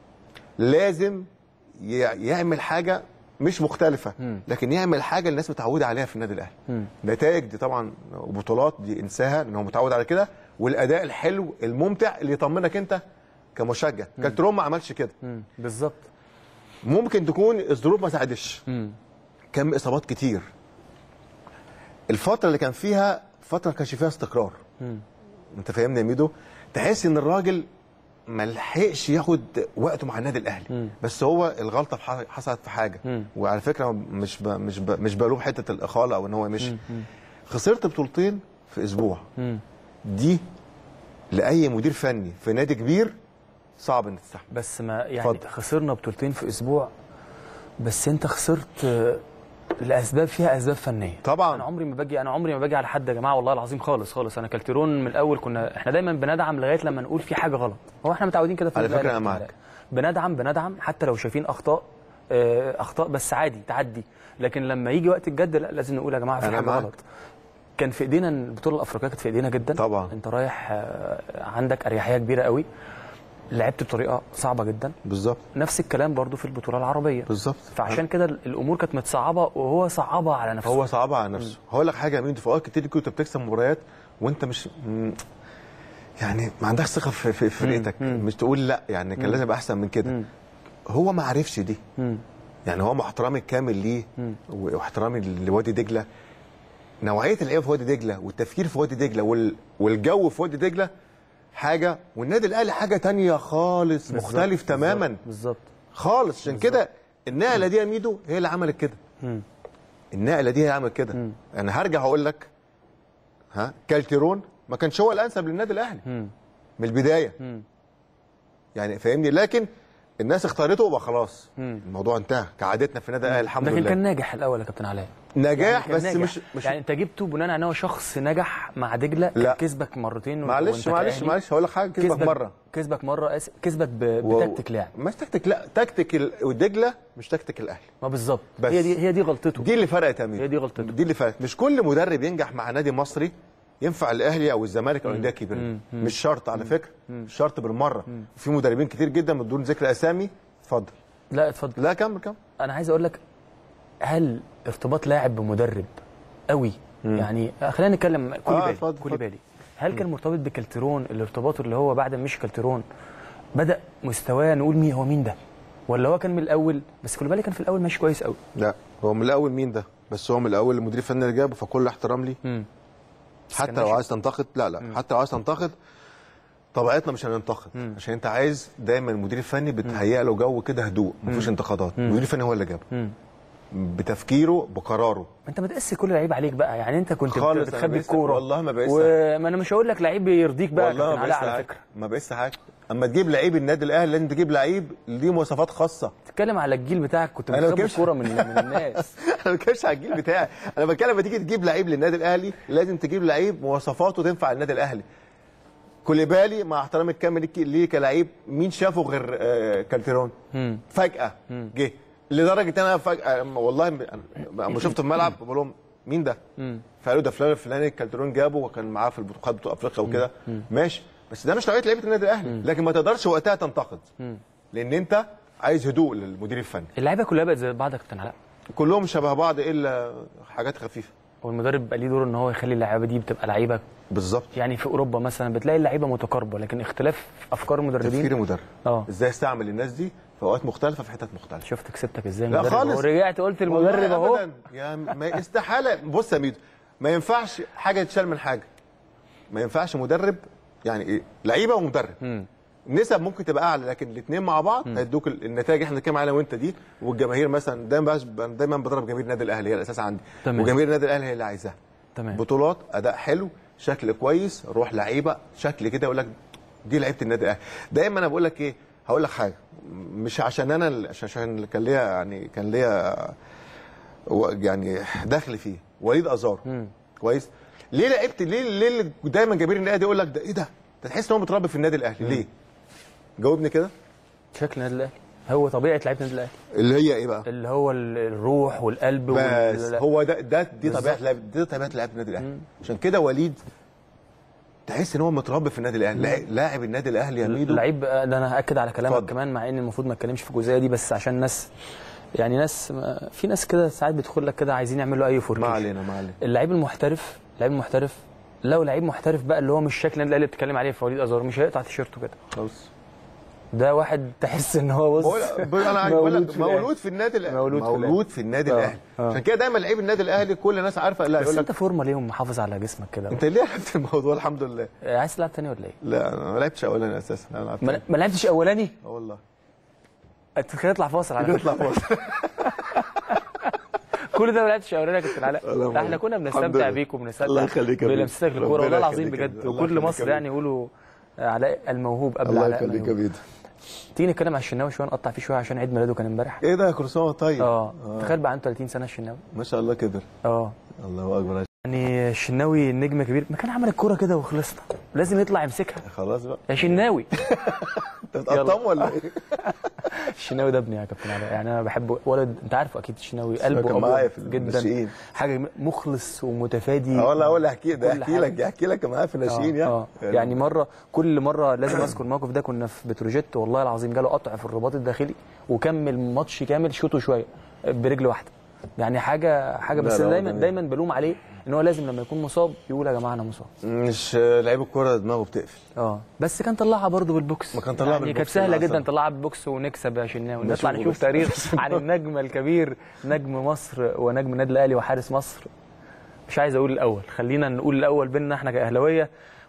لازم ي- يعمل حاجه مش مختلفه لكن يعمل حاجه الناس متعوده عليها في النادي الاهلي نتائج دي طبعا وبطولات دي انساها لان هو متعود على كده والاداء الحلو الممتع اللي يطمنك انت كمشجع كالتروم ما عملش كده مم. بالظبط ممكن تكون الظروف ما ساعدش كم اصابات كتير الفتره اللي كان فيها فتره ما كانش فيها استقرار انت فاهمني يا ميدو تحس ان الراجل ما لحقش ياخد وقته مع النادي الاهلي بس هو الغلطه في ح- حصلت في حاجه وعلى فكره مش ب... مش ب... مش بلوم حته الاخاله او ان هو مشي خسرت بطولتين في اسبوع دي لاي مدير فني في نادي كبير صعب انك تستحمل بس ما يعني اتفضل. خسرنا بطولتين في اسبوع بس انت خسرت آه، لاسباب فيها اسباب فنيه طبعاً. انا عمري ما باجي انا عمري ما باجي على حد يا جماعه والله العظيم خالص خالص انا كالتيرون من الاول كنا احنا دايما بندعم لغايه لما نقول في حاجه غلط هو احنا متعودين كده في على النادي فكرة الأهلي أنا يا معاك. كابتن علاء. بندعم بندعم حتى لو شايفين اخطاء آه، اخطاء بس عادي تعدي لكن لما يجي وقت الجد لا لازم نقول يا جماعه في أنا حاجه معاك. غلط كان في ايدينا البطوله الافريقيه كانت في ايدينا جدا طبعاً. انت رايح آه، عندك اريحيه كبيره قوي لعبت بطريقه صعبه جدا بالظبط نفس الكلام برضو في البطوله العربيه بالظبط فعشان كده الامور كانت متصعبه وهو صعبها على نفسه هو صعبها على نفسه هقول لك حاجه يا مين في اوقات كتير كنت بتكسب مباريات وانت مش م- يعني ما عندكش ثقه في في في فرقتك مش تقول لا يعني كان لازم يبقى احسن من كده هو ما عرفش دي مم. يعني هو مع احترامي الكامل ليه واحترامي لوادي دجله نوعيه اللعيبه في وادي دجله والتفكير في وادي دجله وال... والجو في وادي دجله حاجه والنادي الاهلي حاجه تانية خالص مختلف بالظبط، تماما بالظبط خالص عشان كده النقله دي يا ميدو هي اللي عملت كده مم. النقله دي هي اللي عملت كده مم. انا هرجع هقول لك ها كالتيرون ما كانش هو الانسب للنادي الاهلي مم. من البدايه مم. يعني فاهمني لكن الناس اختارته وبقى خلاص مم. الموضوع انتهى كعادتنا في النادي الاهلي الحمد لكن لله كان ناجح الاول يا كابتن علاء نجاح كان بس ناجح. مش مش يعني انت جبته بناء على ان هو شخص نجح مع دجله لا. كسبك مرتين معلش وانت معلش كأهلي. معلش هقول لك حاجه كسبك مره كسبك مره آسف، كسبك ب- و- بتكتيك لاعب مش تكتيك لا تكتيك ال- ودجله مش تكتيك الاهلي ما بالظبط بس. هي دي هي دي غلطته دي اللي فرقت يا امير هي دي غلطته. دي اللي فرقت مش كل مدرب ينجح مع نادي مصري ينفع الاهلي او الزمالك او الانديه الكبيره مش شرط على فكره مش شرط بالمره في مدربين كتير جدا من دون ذكر اسامي اتفضل لا اتفضل لا كمل كمل انا عايز اقول لك هل ارتباط لاعب بمدرب قوي يعني خلينا نتكلم كوليبالي اتفضل، كوليبالي هل كان مرتبط بكالترون الارتباط اللي هو بعد ما مشي كالترون بدا مستواه نقول مين هو مين ده ولا هو كان من الاول بس كوليبالي كان في الاول ماشي كويس قوي لا هو من الاول مين ده بس هو من الاول المدير الفني اللي جابه فكل احترام ليه امم حتى لو عايز تنتقد لا لا حتى لو عايز تنتقد طبيعتنا مش هننتقد عشان انت عايز دايما المدير الفني بتهيئ له جو كده هدوء ما فيهوش انتقادات المدير الفني هو اللي جابه بتفكيره بقراره انت ما تقسي كل لعيب عليك بقى يعني انت كنت خالص، أنا بتخبي بقيس- الكوره والله ما بقيسها. وما انا مش هقول لك لعيب يرضيك بقى والله كابتن ما علاء بقيس على حاجه فكره ما بقيس حاجه اما تجيب لعيب النادي الاهلي لازم تجيب لعيب ليه مواصفات خاصه تتكلم على الجيل بتاعك كنت أنا بتخبي بكش- الكوره من من الناس انا ما بتكلمش على الجيل بتاعي انا بتكلم لما تيجي تجيب لعيب للنادي الاهلي لازم تجيب لعيب مواصفاته تنفع النادي الاهلي كوليبالي مع احترامي الكامل ليك- ليه كلاعب مين شافه غير آه، كالتيرون فجاه جه لدرجه ان انا فجاه أما والله م- أنا- لما شفته في الملعب بقول لهم مين ده؟ فقالوا ده فلان الفلاني الكالتيرون جابه وكان معاه في البطولات بتوع افريقيا وكده ماشي بس ده مش نوعيه لعيبه النادي الاهلي لكن ما تقدرش وقتها تنتقد لان انت عايز هدوء للمدير الفني اللعيبه كلها بقت زي بعض يا كابتن علاء كلهم شبه بعض الا حاجات خفيفه والمدرب بقى ليه دور ان هو يخلي اللعيبه دي بتبقى لعيبه بالظبط يعني في اوروبا مثلا بتلاقي اللعيبه متقاربه لكن اختلاف افكار المدربين تفكير المدرب اه ازاي استعمل الناس دي في اوقات مختلفه في حتت مختلفه شفت كسبتك ازاي لا المدرب خالص. ورجعت قلت المدرب والله اهو أبداً. يا ما استحاله بص يا ميدو ما ينفعش حاجه تتشال من حاجه ما ينفعش مدرب يعني ايه لعيبه ومدرب مم. النسب ممكن تبقى اعلى لكن الاثنين مع بعض هيدوك ال- النتائج احنا بنتكلم عليها وانت دي والجماهير مثلا دايما بس- دايما بضرب جماهير النادي الاهلي هي الاساس عندي تمام. وجماهير النادي الاهلي هي اللي عايزاها تمام بطولات اداء حلو شكل كويس روح لعيبه شكل كده يقول لك دي لعيبه النادي الاهلي دايما انا بقول لك ايه هقول لك حاجه مش عشان انا ال- عشان- عشان كان ليا يعني كان ليا و- يعني دخل فيه وليد ازار كويس ليه لعبت ليه ليه اللي دايما جماهير النادي يقول لك ده ايه ده ده تحس ان هو متربي في النادي الاهلي ليه جاوبني كده شكل النادي الاهلي هو طبيعه لعيبه النادي الاهلي اللي هي ايه بقى اللي هو ال- الروح والقلب بس وال... هو ده ده دي بالظبط. طبيعه لعب دي طبيعه لعيبه النادي الاهلي عشان كده وليد تحس ان هو متربي في النادي الاهلي لاعب- لاعب النادي الاهلي يا ميدو لعيب ده انا هاكد على كلامك اتفضل. كمان مع ان المفروض ما اتكلمش في الجزئيه دي بس عشان ناس يعني ناس في ناس كده ساعات بتدخل لك كده عايزين يعملوا اي ما فوركيشن علينا ما علينا اللعيب المحترف اللعيب المحترف لو لعيب محترف بقى اللي هو مش شكل النادي الاهلي اللي بتتكلم عليه في وليد ازار مش هيقطع تيشيرته كده خلاص ده واحد تحس ان هو بص بقول بقول- انا عايز بقول مولود لك في الأهلي. مولود في النادي الاهلي مولود في مولود في النادي آه، الاهلي آه. عشان كده دايما لعيب النادي الاهلي كل الناس عارفه لا بس يقول لك انت فورمه ليه ومحافظ على جسمك كده انت ليه عرفت الموضوع الحمد لله عايز تلعب تاني ولا ايه؟ لا انا ما لعبتش اولاني اساسا انا لعبت ما ما لعبتش اولاني اه والله انت كده اطلع فاصل على فكره نطلع فاصل كل ده ما لعبتش اولاني يا كابتن علاء لا، ده احنا كنا الحمد بنستمتع لله. بيك الله وبنستمتع يخليك يا بيه. بلمستك للكوره ربنا والله العظيم يخليك يا بجد بيه. الله وكل يخليك مصر يا يعني يقولوا علاء الموهوب قبل الله علاء يخليك يا الموهوب بيدو تيجي نتكلم على الشناوي شويه نقطع فيه شويه عشان عيد ميلاده كان امبارح ايه ده يا كرسون طيب اه تخيل بقى عنده 30 سنه الشناوي ما شاء الله كبر اه الله اكبر يعني الشناوي نجم كبير ما كان عمل الكوره كده وخلصنا لازم يطلع يمسكها خلاص بقى يا شناوي انت بتقطم ولا ايه؟ الشناوي ده ابني يا كابتن علاء يعني انا بحبه ولد انت عارفه اكيد الشناوي قلبه كان معايا أبيض في جدا الناشئين. حاجه جميلة. مخلص ومتفادي اه والله اقول احكي ده كل احكي حاجة. لك احكي لك معايا في الناشئين آه. يعني آه. يعني مره كل مره لازم اذكر الموقف ده كنا في بتروجيت والله العظيم جاله قطع في الرباط الداخلي وكمل ماتش كامل شوطه شويه برجل واحده يعني حاجه حاجه لا، بس لا، هو دايما جميل. دايما بلوم عليه ان هو لازم لما يكون مصاب يقول يا جماعه انا مصاب مش لعيب الكوره دماغه بتقفل اه بس كان طلعها برضه بالبوكس ما كان طلعها يعني كانت بالبوكس سهله أحسن. جدا نطلعها بالبوكس ونكسب يا شناوي نشوفه نطلع نشوف بس. تاريخ عن النجم الكبير نجم مصر ونجم النادي الاهلي وحارس مصر مش عايز اقول الاول خلينا نقول الاول بينا احنا كاهلاويه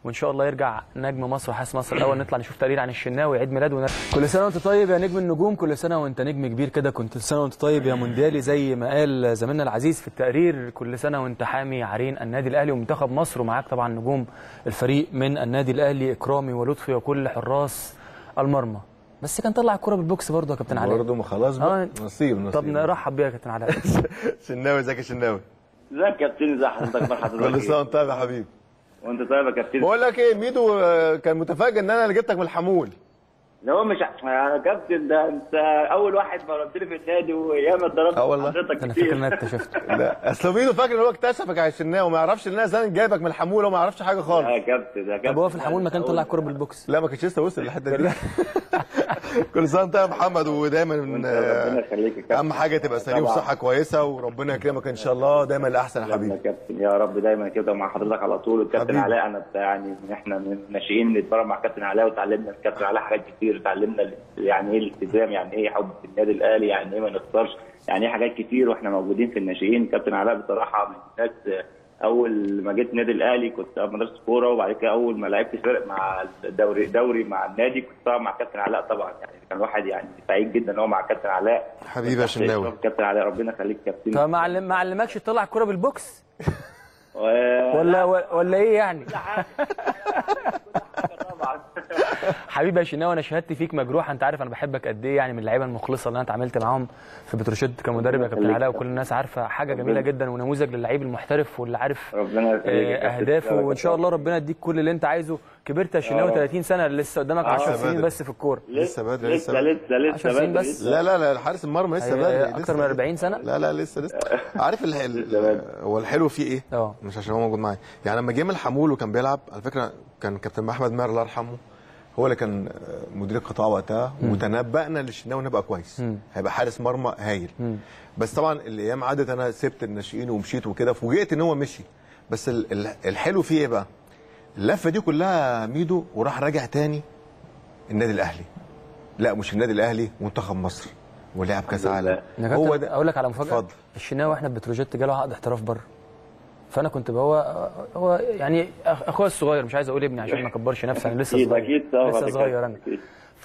وان شاء الله يرجع نجم مصر وحارس مصر الاول نطلع نشوف تقرير عن الشناوي عيد ميلاده ونرجع. كل سنه وانت طيب يا نجم النجوم كل سنه وانت نجم كبير كده كنت سنه وانت طيب يا مونديالي زي ما قال زميلنا العزيز في التقرير كل سنه وانت حامي عرين النادي الاهلي ومنتخب مصر ومعاك طبعا نجوم الفريق من النادي الاهلي اكرامي ولطفي وكل حراس المرمى بس كان طلع الكره بالبوكس برضه يا كابتن علاء برضه ما خلاص بقى آه. نصيب نصيب طب نرحب بيها يا كابتن علاء شناوي ازيك يا شناوي ازيك يا كابتن ازي حضرتك مر كل حضرتك سنه وانت طيب يا حبيبي وانت طيب يا كابتن بقول لك ايه ميدو آه، كان متفاجئ ان انا اللي جبتك من الحمول ده هو مش ع- يا كابتن ده انت اول واحد ضربت لي في النادي وياما ضربت اه والله. حضرتك انا فاكر ان كتير انا اكتشفت لا اصل ميدو فاكر ان هو اكتشفك على الشناوي وما يعرفش ان انا زمان جايبك من الحمول وما يعرفش حاجه خالص يا كابتن يا كابتن طب هو في الحمول ما كان طلع الكره بالبوكس لا ما كانش لسه وصل للحته دي كل سنه وانت يا محمد ودايما وانت آه، ربنا يخليك يا كابتن اهم حاجه تبقى سليم طبعا. وصحه كويسه وربنا يكرمك ان شاء الله دايما الاحسن يا يا حبيبي كابتن يا رب دايما كده مع حضرتك على طول والكابتن حبيبي. علاء انا بتاع- يعني احنا من الناشئين نتمرن مع كابتن علاء وتعلمنا من كابتن علاء حاجات كتير اتعلمنا ال- يعني ايه الالتزام يعني ايه حب في النادي الاهلي يعني ايه ما نخسرش يعني ايه حاجات كتير واحنا موجودين في الناشئين كابتن علاء بصراحه من الناس اول ما جيت النادي الاهلي كنت في مدرسه كوره وبعد كده اول ما لعبت فرق مع الدوري دوري مع النادي كنت طبعا مع كابتن علاء طبعا يعني كان واحد يعني سعيد جدا ان هو مع كابتن علاء حبيبي يا شناوي كابتن علاء ربنا يخليك كابتن طب ما علم- ما علمكش تطلع الكره بالبوكس و- ولا ولا ايه يعني كل حاجه طبعا حبيبي يا شناوي انا شهادتي فيك مجروحه انت عارف انا بحبك قد ايه يعني من اللعيبه المخلصه اللي انا اتعاملت معاهم في بتروشيت كمدرب يا كابتن يخليك. علاء وكل الناس عارفه حاجه جميله جدا ونموذج للعيب المحترف واللي عارف ربنا يخليك يا آه، كابتن. اهدافه وان شاء الله ربنا يديك كل اللي انت عايزه كبرت يا شناوي آه. 30 سنه لسه قدامك 10 لسه سنين بدري. بس في الكوره لسه بدري، لسه لسه لسه لسه 10 سنين بدري. بس. لا لا لا حارس المرمى لسه هي- بدري اكتر لسه من 40 سنه لا لا لسه لسه عارف ال- ال- بدري. هو الحلو فيه ايه؟ اه. مش عشان هو موجود معايا يعني لما جه من الحمول وكان بيلعب على فكره كان كابتن احمد ماهر الله يرحمه هو اللي كان آه، مدير القطاع وقتها وتنبأنا للشناوي نبقى كويس هيبقى حارس مرمى هايل بس طبعا الايام عدت انا سبت الناشئين ومشيت وكده فوجئت ان هو مشي بس ال- ال- الحلو فيه ايه بقى؟ اللفه دي كلها ميدو وراح راجع تاني النادي الاهلي لا مش النادي الاهلي منتخب مصر ولعب كاس الحمد عالم لله. يا هو كابتن ده اقول لك على مفاجاه اتفضل. الشناوي احنا بتروجيت جاله عقد احتراف بره فانا كنت بقى هو هو يعني أخ- اخويا الصغير مش عايز اقول ابني عشان ما اكبرش نفسي انا لسه اكيد صغير اكيد طبعا لسه صغير انا أكيد.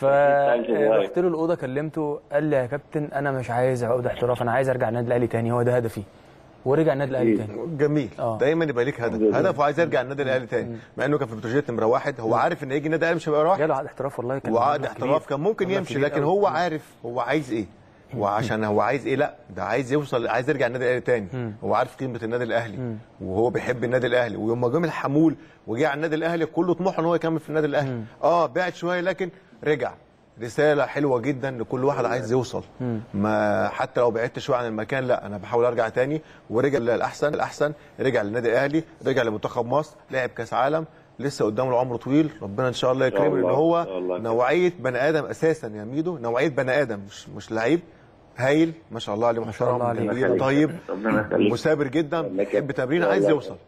فرحت له الاوضه كلمته قال لي يا كابتن انا مش عايز عقد احتراف انا عايز ارجع النادي الاهلي تاني هو ده هدفي ورجع النادي الاهلي أكيد. تاني جميل اه. دايما يبقى ليك هدف لله. هدف وعايز يرجع النادي الاهلي تاني مع انه كان في بتروجيت نمره واحد هو عارف ان هيجي النادي الاهلي مش هيبقى واحد جاله عقد احتراف والله كان وعقد مبلغ احتراف كبير. كان ممكن مبلغ يمشي كبير لكن أوي. هو عارف هو عايز ايه وعشان هو عايز ايه لا ده عايز يوصل عايز يرجع النادي الاهلي تاني هو عارف قيمه النادي الاهلي وهو بيحب النادي الاهلي ويوم ما جه من الحمول وجه على النادي الاهلي كله طموحه ان هو يكمل في النادي الاهلي اه بعد شويه لكن رجع رساله حلوه جدا لكل واحد عايز يوصل ما حتى لو بعدت شويه عن المكان لا انا بحاول ارجع تاني ورجع للاحسن الاحسن رجع للنادي الاهلي رجع لمنتخب مصر لعب كاس عالم لسه قدامه العمر طويل ربنا ان شاء الله شاء يكرمه لان الله، هو إن شاء الله. نوعيه بني ادم اساسا يا ميدو نوعيه بني ادم مش مش لعيب هايل ما شاء الله عليه شاء الله محترم عليه. كبير طيب ربنا يخليك مثابر جدا الله يكرمك. بيحب تمرين الله عايز يكرمك. يوصل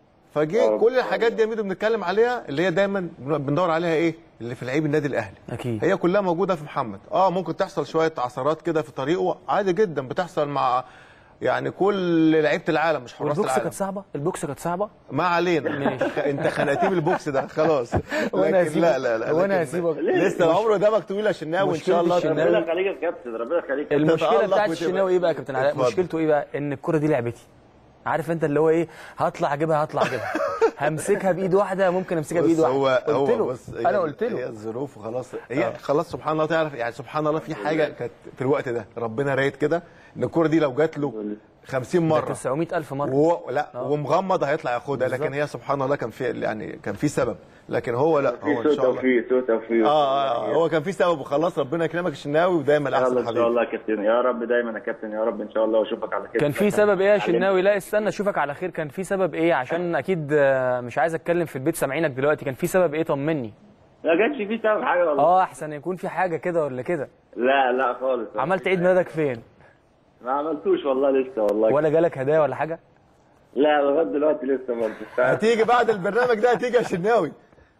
فجه كل الحاجات دي يا ميدو بنتكلم عليها اللي هي دايما بندور عليها ايه اللي في لعيب النادي الاهلي اكيد هي كلها موجوده في محمد اه ممكن تحصل شويه عثرات كده في طريقه عادي جدا بتحصل مع يعني كل لعيبه العالم مش حراس والبوكس العالم كانت صعبه البوكس كانت صعبه ما علينا انت خنقتيه بالبوكس ده خلاص وأنا لكن هسيبك- لا لا لا وأنا لكن هسيبك. لسه العمر قدامك طويل يا شناوي ان شاء الله مشكلة تبقى- ربنا يخليك يا كابتن ربنا يخليك المشكله تتألق بتاعت وتبقى- الشناوي ايه بقى يا كابتن علاء اتفضل. مشكلته ايه بقى ان الكره دي لعبتي عارف انت اللي هو ايه هطلع اجيبها هطلع اجيبها همسكها بايد واحده ممكن امسكها بايد بص واحده هو قلت هو له بص هي- انا قلت هي له الظروف وخلاص هي خلاص سبحان الله تعرف يعني سبحان الله في حاجه كانت في الوقت ده ربنا رايد كده ان الكوره دي لو جات له 50 ده مره 900000 مره وهو لا ومغمض هيطلع ياخدها لكن هي سبحان الله كان في يعني كان في سبب لكن هو لا هو في ان سوء شاء الله توفيق سوء توفيق اه اه هو كان في سبب وخلاص ربنا يكرمك الشناوي ودايما يلا الاحسن ان شاء حبيبي الله يا كابتن يا رب دايما يا كابتن يا رب ان شاء الله واشوفك على خير كان في سبب ايه يا شناوي لا استنى اشوفك على خير كان في سبب ايه عشان اكيد آه، مش عايز اتكلم في البيت سامعينك دلوقتي كان في سبب ايه طمني ما كانش في سبب حاجه والله اه احسن يكون في حاجه كده ولا كده لا لا خالص عملت عيد ميلادك فين ما عملتوش والله لسه والله ولا جالك هدايا ولا حاجه لا لغايه دلوقتي لسه برضه هتيجي بعد البرنامج ده هتيجي يا شناوي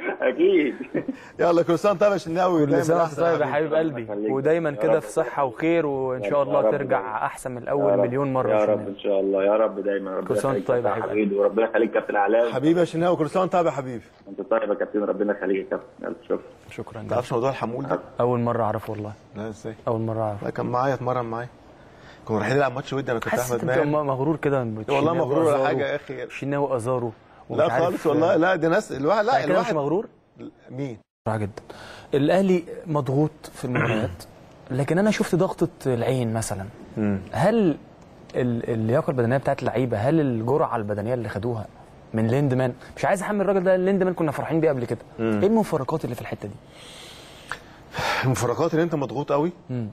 اكيد يلا كل سنه وأنت طيب يا شناوي كل دايماً سنه وانت أحسن طيب يا حبيبي. حبيب قلبي يخليك. ودايما يا كده رب. في صحه وخير وان شاء يا الله رب ترجع دايما. احسن من يا الاول رب. مليون مره يا يا رب شناوي. ان شاء الله يا رب دايما ربنا كل سنة وأنت يخليك طيب يا كابتن حبيبي. حميد وربنا يخليك كابتن علاء حبيبي يا شناوي كل سنه وأنت طيب يا حبيبي انت طيب يا كابتن ربنا يخليك يا كابتن الف شكر شكرا ما جدا تعرفش موضوع الحمول ده اول مره اعرف والله لا ازاي اول مره اعرف لا كان معايا اتمرن معايا كنا رايحين نلعب ماتش ودي انا كنت حاسس احمد انت ماهر مغرور كده والله مغرور ولا حاجه يا اخي شناوي ازارو ومش لا عارف- خالص والله لا دي ناس الواحد لا يعني كده مش الواحد مغرور مين بسرعه جدا الاهلي مضغوط في المباريات لكن انا شفت ضغطه العين مثلا هل ال- اللياقه البدنيه بتاعت اللعيبه هل الجرعه البدنيه اللي خدوها من ليندمان مش عايز احمل الراجل ده ليندمان كنا فرحين بيه قبل كده ايه المفارقات اللي في الحته دي المفارقات اللي انت مضغوط قوي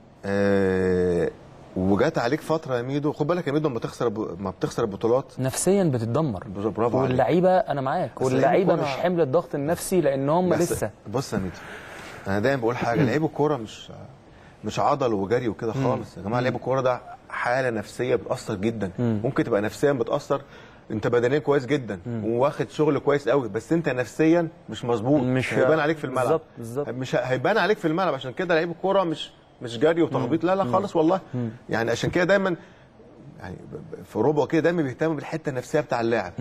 آه وجات عليك فتره يا ميدو خد بالك يا ميدو لما تخسر ما بتخسر البطولات نفسيا بتتدمر برافو عليك واللعيبه انا معاك بس واللعيبه لعيب مش الكرة- حمل الضغط النفسي لان هم بس لسه بص يا ميدو انا دايما بقول حاجه لعيب الكوره مش مش عضل وجري وكده خالص يا جماعه لعيب الكوره ده حاله نفسيه بتاثر جدا ممكن تبقى نفسيا بتاثر انت بدنيا كويس جدا وواخد شغل كويس قوي بس انت نفسيا مش مظبوط مش- هيبان عليك في الملعب بالظبط، بالظبط. مش ه- هيبان عليك في الملعب عشان كده لعيب الكوره مش مش جري وتخبيط لا لا خالص والله يعني عشان كده دايما يعني ب- ب- في اوروبا كده دايما بيهتموا بالحته النفسيه بتاع اللاعب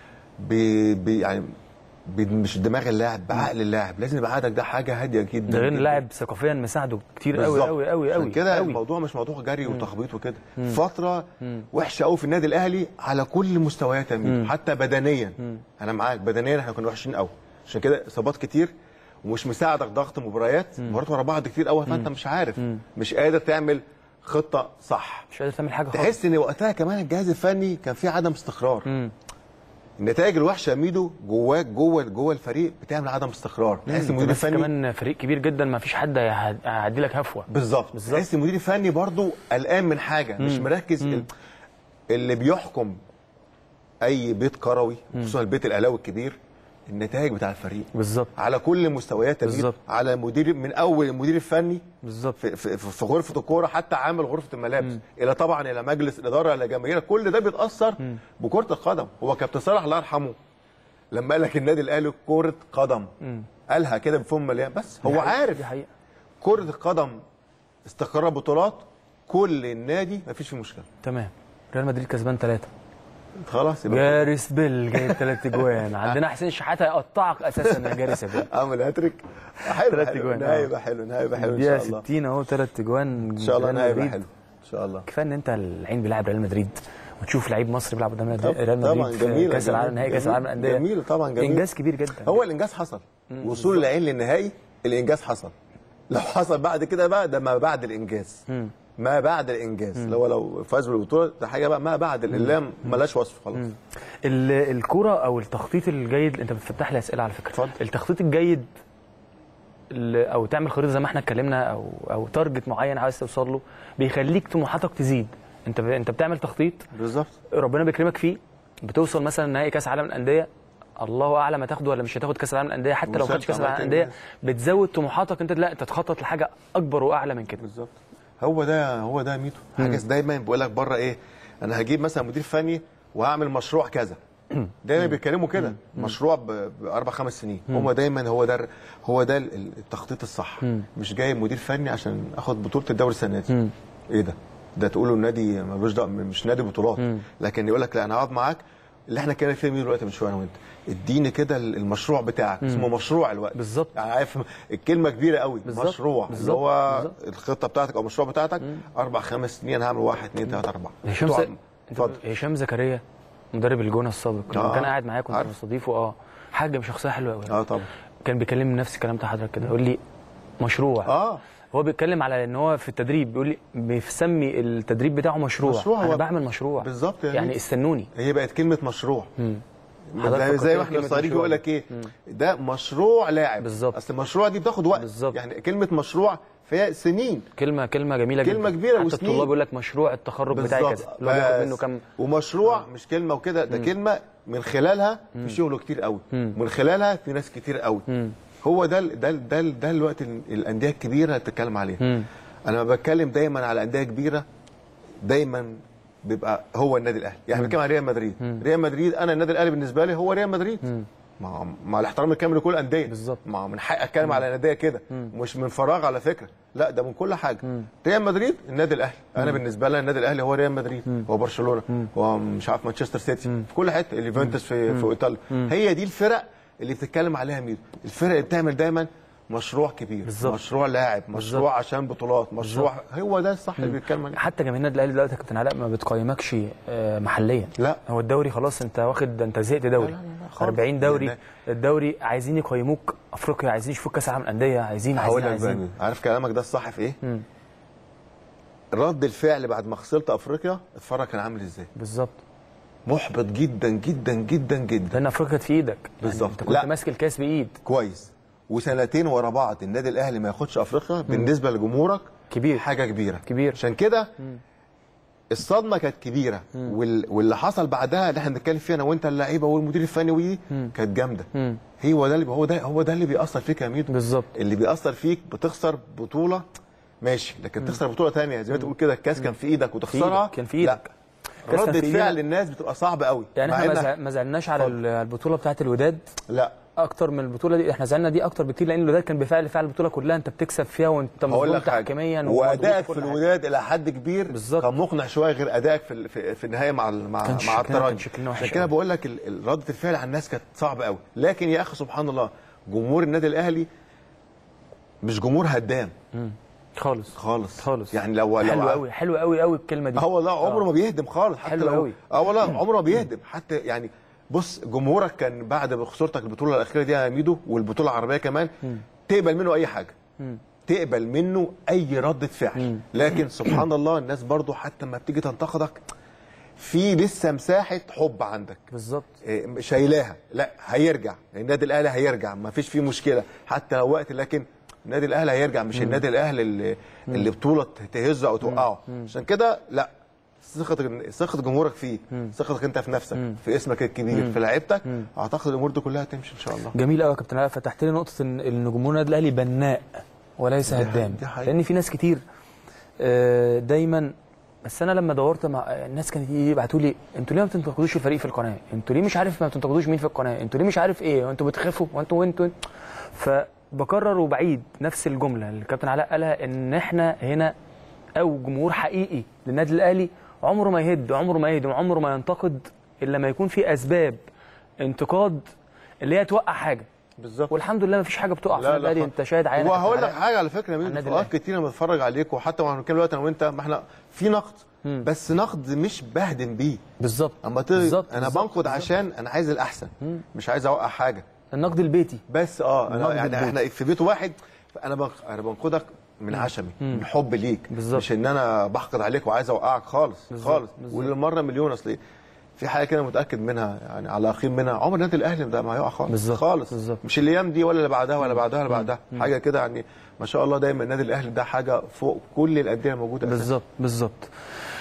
بي بي يعني بي مش دماغ اللاعب بعقل اللاعب لازم يبقى عقلك ده حاجه هاديه جدا ده غير جداً. اللاعب ثقافيا مساعده كتير قوي بالظبط. قوي قوي عشان قوي كده قوي. الموضوع مش موضوع جري وتخبيط وكده فتره وحشه قوي في النادي الاهلي على كل مستويات يا ميدو حتى بدنيا انا معاك بدنيا احنا كنا وحشين قوي عشان كده اصابات كتير ومش مساعدك ضغط مباريات مباريات ورا بعض كتير قوي فانت مش عارف مش قادر تعمل خطه صح مش قادر تعمل حاجه خالص تحس ان وقتها كمان الجهاز الفني كان فيه عدم استقرار النتائج الوحشه يا ميدو جواك جوه جوه الفريق بتعمل عدم استقرار تحس المدير بس الفني كمان فريق كبير جدا ما فيش حد هيعد- هيعدي لك هفوه بالظبط بالظبط. تحس المدير الفني برضو قلقان من حاجه مش مركز ال- اللي بيحكم اي بيت كروي خصوصا البيت الاهلاوي الكبير النتائج بتاع الفريق بالظبط على كل مستويات الميدو، بالظبط. على مدير من اول المدير الفني بالظبط في, في, في غرفه الكوره حتى عامل غرفه الملابس الى طبعا الى مجلس الاداره الى جماهير كل ده بيتاثر بكره القدم هو كابتن صالح الله يرحمه لما قال لك النادي الاهلي كره قدم قالها كده بفم مليان بس هو دي حقيقة، عارف دي حقيقه كرة القدم استقرار بطولات كل النادي مفيش فيه مشكلة تمام ريال مدريد كسبان ثلاثة خلاص يبقى جاريس بيل جايب ثلاث اجوان عندنا حسين شحاته هيقطعك اساسا يا جاريس يا بيل اعمل هاتريك حلو تلات حلو أجوان، نهائي آه. يبقى حلو نهائي يبقى حلو ان الدقيقه شاء الله 60 اهو ثلاث اجوان ان شاء الله ريال نهائي يبقى مدريد. حلو ان شاء الله كفايه ان انت العين بيلعب ريال مدريد وتشوف لعيب مصري بيلعب قدام طب- ريال طبعا مدريد في جميل كاس العالم نهائي كاس العالم للانديه جميل طبعا جميل انجاز كبير جدا هو الانجاز حصل وصول العين للنهائي الانجاز حصل لو حصل بعد كده بقى ده ما بعد الانجاز ما بعد الانجاز اللي هو لو فاز بالبطوله ده حاجه بقى ما بعد اللام ملاش وصف خلاص ال- الكرة او التخطيط الجيد انت بتفتح لي اسئله على فكره اتفضل. التخطيط الجيد ال- او تعمل خريطه زي ما احنا اتكلمنا او او تارجت معين عايز توصل له بيخليك طموحاتك تزيد انت ب- انت بتعمل تخطيط بالظبط ربنا بيكرمك فيه بتوصل مثلا نهائي كاس عالم الانديه الله اعلم هتاخده ولا مش هتاخد كاس العالم للانديه حتى لو وصلت خدتش كاس العالم عملت للانديه إنجاز. بتزود طموحاتك انت لا انت تخطط لحاجه اكبر واعلى من كده بالظبط هو ده هو ده ميتو حاجه دايما بيقول لك بره ايه انا هجيب مثلا مدير فني وهعمل مشروع كذا دايما بيتكلموا كده مشروع ب- باربع خمس سنين هم دايما هو ده هو ده ال- التخطيط الصح مش جايب مدير فني عشان اخد بطوله الدوري السنه دي ايه ده ده تقولوا النادي ملوش دعوه مش نادي بطولات لكن يقول لك لا انا هقعد معاك اللي احنا كنا فيه دلوقتي من شويه انا وانت اديني كده المشروع بتاعك اسمه مشروع الوقت بالظبط. يعني عارف الكلمه كبيره قوي بالظبط. مشروع اللي بالظبط. هو بالظبط. الخطه بتاعتك او المشروع بتاعتك اربع خمس سنين هعمل واحد اثنين ثلاثه اربعه هشام تقعد- ز... اتفضل هشام زكريا مدرب الجونه السابق لما آه، كان قاعد معايا كنت عارف. مستضيفه اه حاجه شخصيه حلوه قوي اه طبعا كان بيكلمني نفس الكلام بتاع حضرتك كده يقول لي مشروع اه هو بيتكلم على ان هو في التدريب بيقول لي بيسمي التدريب بتاعه مشروع, مشروع انا هو- بعمل مشروع بالظبط يا يعني ميدو. استنوني هي بقت كلمه مشروع حضرتك زي, زي فكرتني ما احنا بكلمة الصعيدي مشروع يقول لك ايه ده مشروع لاعب بالظبط. اصل المشروع دي بتاخد وقت بالظبط. يعني كلمه مشروع فيها سنين كلمه كلمه جميله جدا كلمة كبيرة حتى وسنين. الطلاب يقول لك مشروع التخرج بتاعي بالظبط كذا اللي هو بياخد بس. منه كام ومشروع مش كلمه وكده ده كلمه من خلالها في شغل كتير قوي من خلالها في ناس كتير قوي هو ده ال- ده ال- ده ال- ده الوقت ال- الانديه الكبيره اللي بتتكلم عليها انا لما بتكلم دايما على انديه كبيره دايما بيبقى هو النادي الاهلي يعني بتكلم على ريال مدريد ريال مدريد انا النادي الاهلي بالنسبه لي هو ريال مدريد مع مع الاحترام الكامل لكل الانديه بالظبط. مع من حق اتكلم على الانديه كده مش من فراغ على فكره لا ده من كل حاجه ريال مدريد النادي الاهلي انا بالنسبه لي النادي الاهلي هو ريال مدريد هو برشلونه هو مش عارف مانشستر سيتي في كل حته اليوفنتوس في في ايطاليا هي دي الفرق اللي بتتكلم عليها ميدو الفرق اللي بتعمل دايما مشروع كبير بالظبط. مشروع لاعب مشروع عشان بطولات مشروع هو ده الصح اللي بيتكلم عليه حتى جماهير النادي الاهلي دلوقتي يا كابتن علاء ما بتقيمكش آه، محليا لا. هو الدوري خلاص انت واخد ده انت زهقت دوري لا، لا، لا، خالص. 40 دوري لا. الدوري عايزين يقيموك افريقيا عايزين يشوفوك كاس العالم للانديه عايزين هقول عايزين لك بقى عايزين مين. عارف كلامك ده الصح في ايه؟ مم. رد الفعل بعد ما خسرت افريقيا اتفرج كان عامل ازاي؟ بالظبط محبط جدا جدا جدا جدا لان افريقيا كانت في ايدك بالظبط. يعني انت كنت لا. ماسك الكاس بايد كويس وسنتين ورا بعض النادي الاهلي ما ياخدش افريقيا بالنسبه لجمهورك كبير. حاجه كبيره كبير. عشان كده الصدمه كانت كبيره وال... واللي حصل بعدها اللي احنا بنتكلم فيه انا وانت اللعيبه والمدير الفني ودي كانت جامده مم. هو ده اللي هو ده هو ده اللي بيأثر فيك يا ميدو بالظبط اللي بيأثر فيك بتخسر بطوله ماشي لكن تخسر بطوله ثانيه زي ما تقول كده الكاس كان في ايدك وتخسرها إيدك، كان في إيدك. لا. الكاس كان ردة في إيدك. فعل الناس بتبقى صعبه قوي يعني مع احنا ما إنك- زع- ما زعلناش على ال- البطوله بتاعه الوداد لا اكتر من البطوله دي احنا زعلنا دي اكتر بكتير لان الوداد كان بفعل فعل البطوله كلها انت بتكسب فيها وانت هقول مظلوم لك حاجه تحكيميا ومضغوط وادائك وكل في حاجة. الوداد الى حد كبير بالظبط. كان مقنع شويه غير ادائك في ال- في, في النهايه مع ال- مع كان مع شكلنا- كان الترجي شكلنا وحش عشان كده أوي. بقول لك ال- ال- رده الفعل على الناس كانت صعبه قوي لكن يا اخي سبحان الله جمهور النادي الاهلي مش جمهور هدام خالص خالص خالص يعني لو لو حلو قوي حلو قوي قوي الكلمه دي اه والله عمره ما بيهدم خالص حتى حلو لو قوي. اه والله عمره ما بيهدم حتى يعني بص جمهورك كان بعد خسارتك البطوله الاخيره دي يا ميدو والبطوله العربيه كمان تقبل منه اي حاجه تقبل منه اي ردة فعل لكن سبحان الله الناس برضو حتى لما بتيجي تنتقدك في لسه مساحه حب عندك بالظبط إيه، شايلاها لا هيرجع النادي الاهلي هيرجع ما فيش فيه مشكله حتى لو وقت لكن النادي الاهلي هيرجع مش النادي الاهلي اللي, اللي بطوله تهزه او توقعه عشان كده لا ثقه ثقه جمهورك فيه ثقتك انت في نفسك في اسمك الكبير في لعيبتك اعتقد الامور دي كلها هتمشي ان شاء الله جميل قوي يا كابتن علاء فتحت لي نقطه ان ان جمهور النادي الاهلي بناء وليس دي حقيقة- هدام دي حقيقة. لان في ناس كتير آه، دايما بس انا لما دورت مع الناس كانت يبعتوا لي انتوا ليه ما بتنتقدوش الفريق في القناه انتوا ليه مش عارف ما بتنتقدوش مين في القناه انتوا ليه مش عارف ايه وانتوا بتخافوا وانتوا وانتوا فبكرر وبعيد نفس الجمله اللي الكابتن علاء قالها ان احنا هنا او جمهور حقيقي للنادي الاهلي عمره ما يهد عمره ما يهدم عمره ما ينتقد الا لما يكون في اسباب انتقاد اللي هي توقع حاجه بالظبط والحمد لله ما فيش حاجه بتقع في النادي الاهلي خالص. انت شاهد عينك وهقول يا لك كابتن حاجه على فكره يا ميدو النادي في اوقات الأهلي. كتير لما بتفرج عليك وحتى واحنا بنتكلم دلوقتي انا وانت ما احنا في نقد بس نقد مش بهدم بيه بالظبط اما ت... بالظبط انا بالظبط، بنقد عشان انا عايز الاحسن مش عايز اوقع حاجه النقد البيتي بس اه انا النقد يعني البيت. احنا في بيت واحد انا بنق... انا بنقدك من عشمي من حب ليك بالظبط. مش ان انا بحقد عليك وعايز اوقعك خالص بالظبط، خالص بالظبط. وللمره مليون اصل إيه؟ في حاجه كده متاكد منها يعني على يقين منها عمر النادي الاهلي ده ما هيقع خالص بالظبط، خالص بالظبط. مش الايام دي ولا اللي بعدها ولا بعدها ولا بعدها حاجه كده يعني ما شاء الله دايما النادي الاهلي ده حاجه فوق كل الانديه الموجوده أساساً. بالظبط بالظبط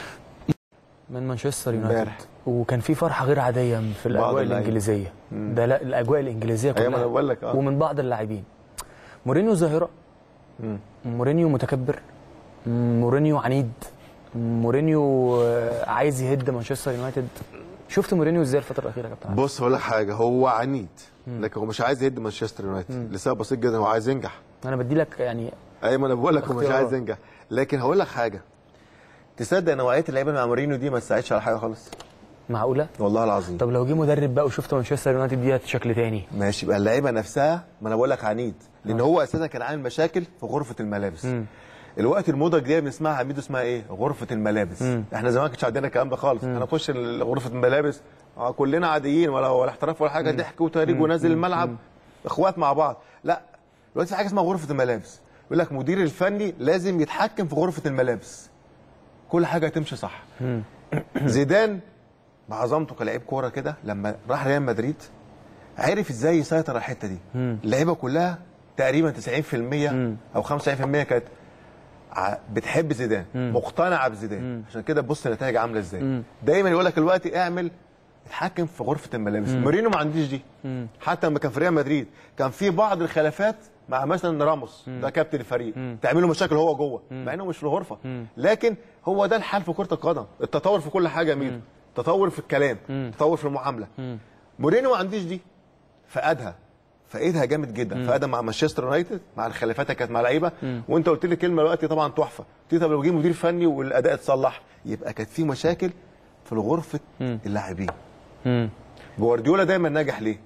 من مانشستر يونايتد امبارح. وكان في فرحه غير عاديه في الاجواء اللعيبة. الانجليزيه ده لا الاجواء الانجليزيه أيوة، ما كلها أنا بقول لك، آه. ومن بعض اللاعبين مورينيو ظاهره مورينيو متكبر مورينيو عنيد مورينيو آه، عايز يهد مانشستر يونايتد شفت مورينيو ازاي الفتره الاخيره يا كابتن علي؟ بص هقول لك حاجه هو عنيد لكن هو مش عايز يهد مانشستر يونايتد لسبب بسيط جدا هو عايز ينجح انا بدي لك يعني ايوه ما انا بقول لك هو مش اختيارات. عايز ينجح لكن هقول لك حاجه تصدق نوعيه اللعيبه مع مورينيو دي ما تساعدش على حاجه خالص معقوله والله العظيم طب لو جه مدرب بقى وشفت مانشستر يونايتد ديت شكل تاني ماشي يبقى اللعيبه نفسها ما انا بقول لك عنيد لان هو اساسا كان عامل مشاكل في غرفه الملابس الوقت الموضه الجديده بنسمعها ميدو اسمها ايه غرفه الملابس احنا زمان ما كانش عندنا الكلام ده خالص انا اخش ال- غرفه الملابس آه كلنا عاديين ولا ولا احتراف ولا حاجه ضحك وتهريج ونازل الملعب اخوات مع بعض لا دلوقتي في حاجه اسمها غرفه الملابس يقول لك مدير الفني لازم يتحكم في غرفه الملابس كل حاجه تمشي صح زيدان بعظمته كلاعب كوره كده لما راح ريال مدريد عرف ازاي يسيطر على الحته دي اللعيبه كلها تقريبا 90% او 95% كانت ع- بتحب زيدان مقتنعه بزيدان عشان كده بص النتائج عامله ازاي دايما يقول لك الوقت اعمل اتحكم في غرفه الملابس مورينيو ما عنديش دي حتى لما كان في ريال مدريد كان في بعض الخلافات مع مثلا راموس ده كابتن الفريق تعملوا مشاكل هو جوه مع انه مش في الغرفه لكن هو ده الحال في كره القدم التطور في كل حاجه يا ميدو تطور في الكلام تطور في المعامله مورينيو ما عنديش دي فقدها فقدها جامد جدا فقدها مع مانشستر يونايتد مع الخلافات اللي كانت مع لعيبه وانت قلت لي كلمه دلوقتي طبعا تحفه قلت لي طب لو جه مدير فني والاداء اتصلح يبقى كانت في مشاكل في غرفه اللاعبين مم. جوارديولا دايما ناجح ليه؟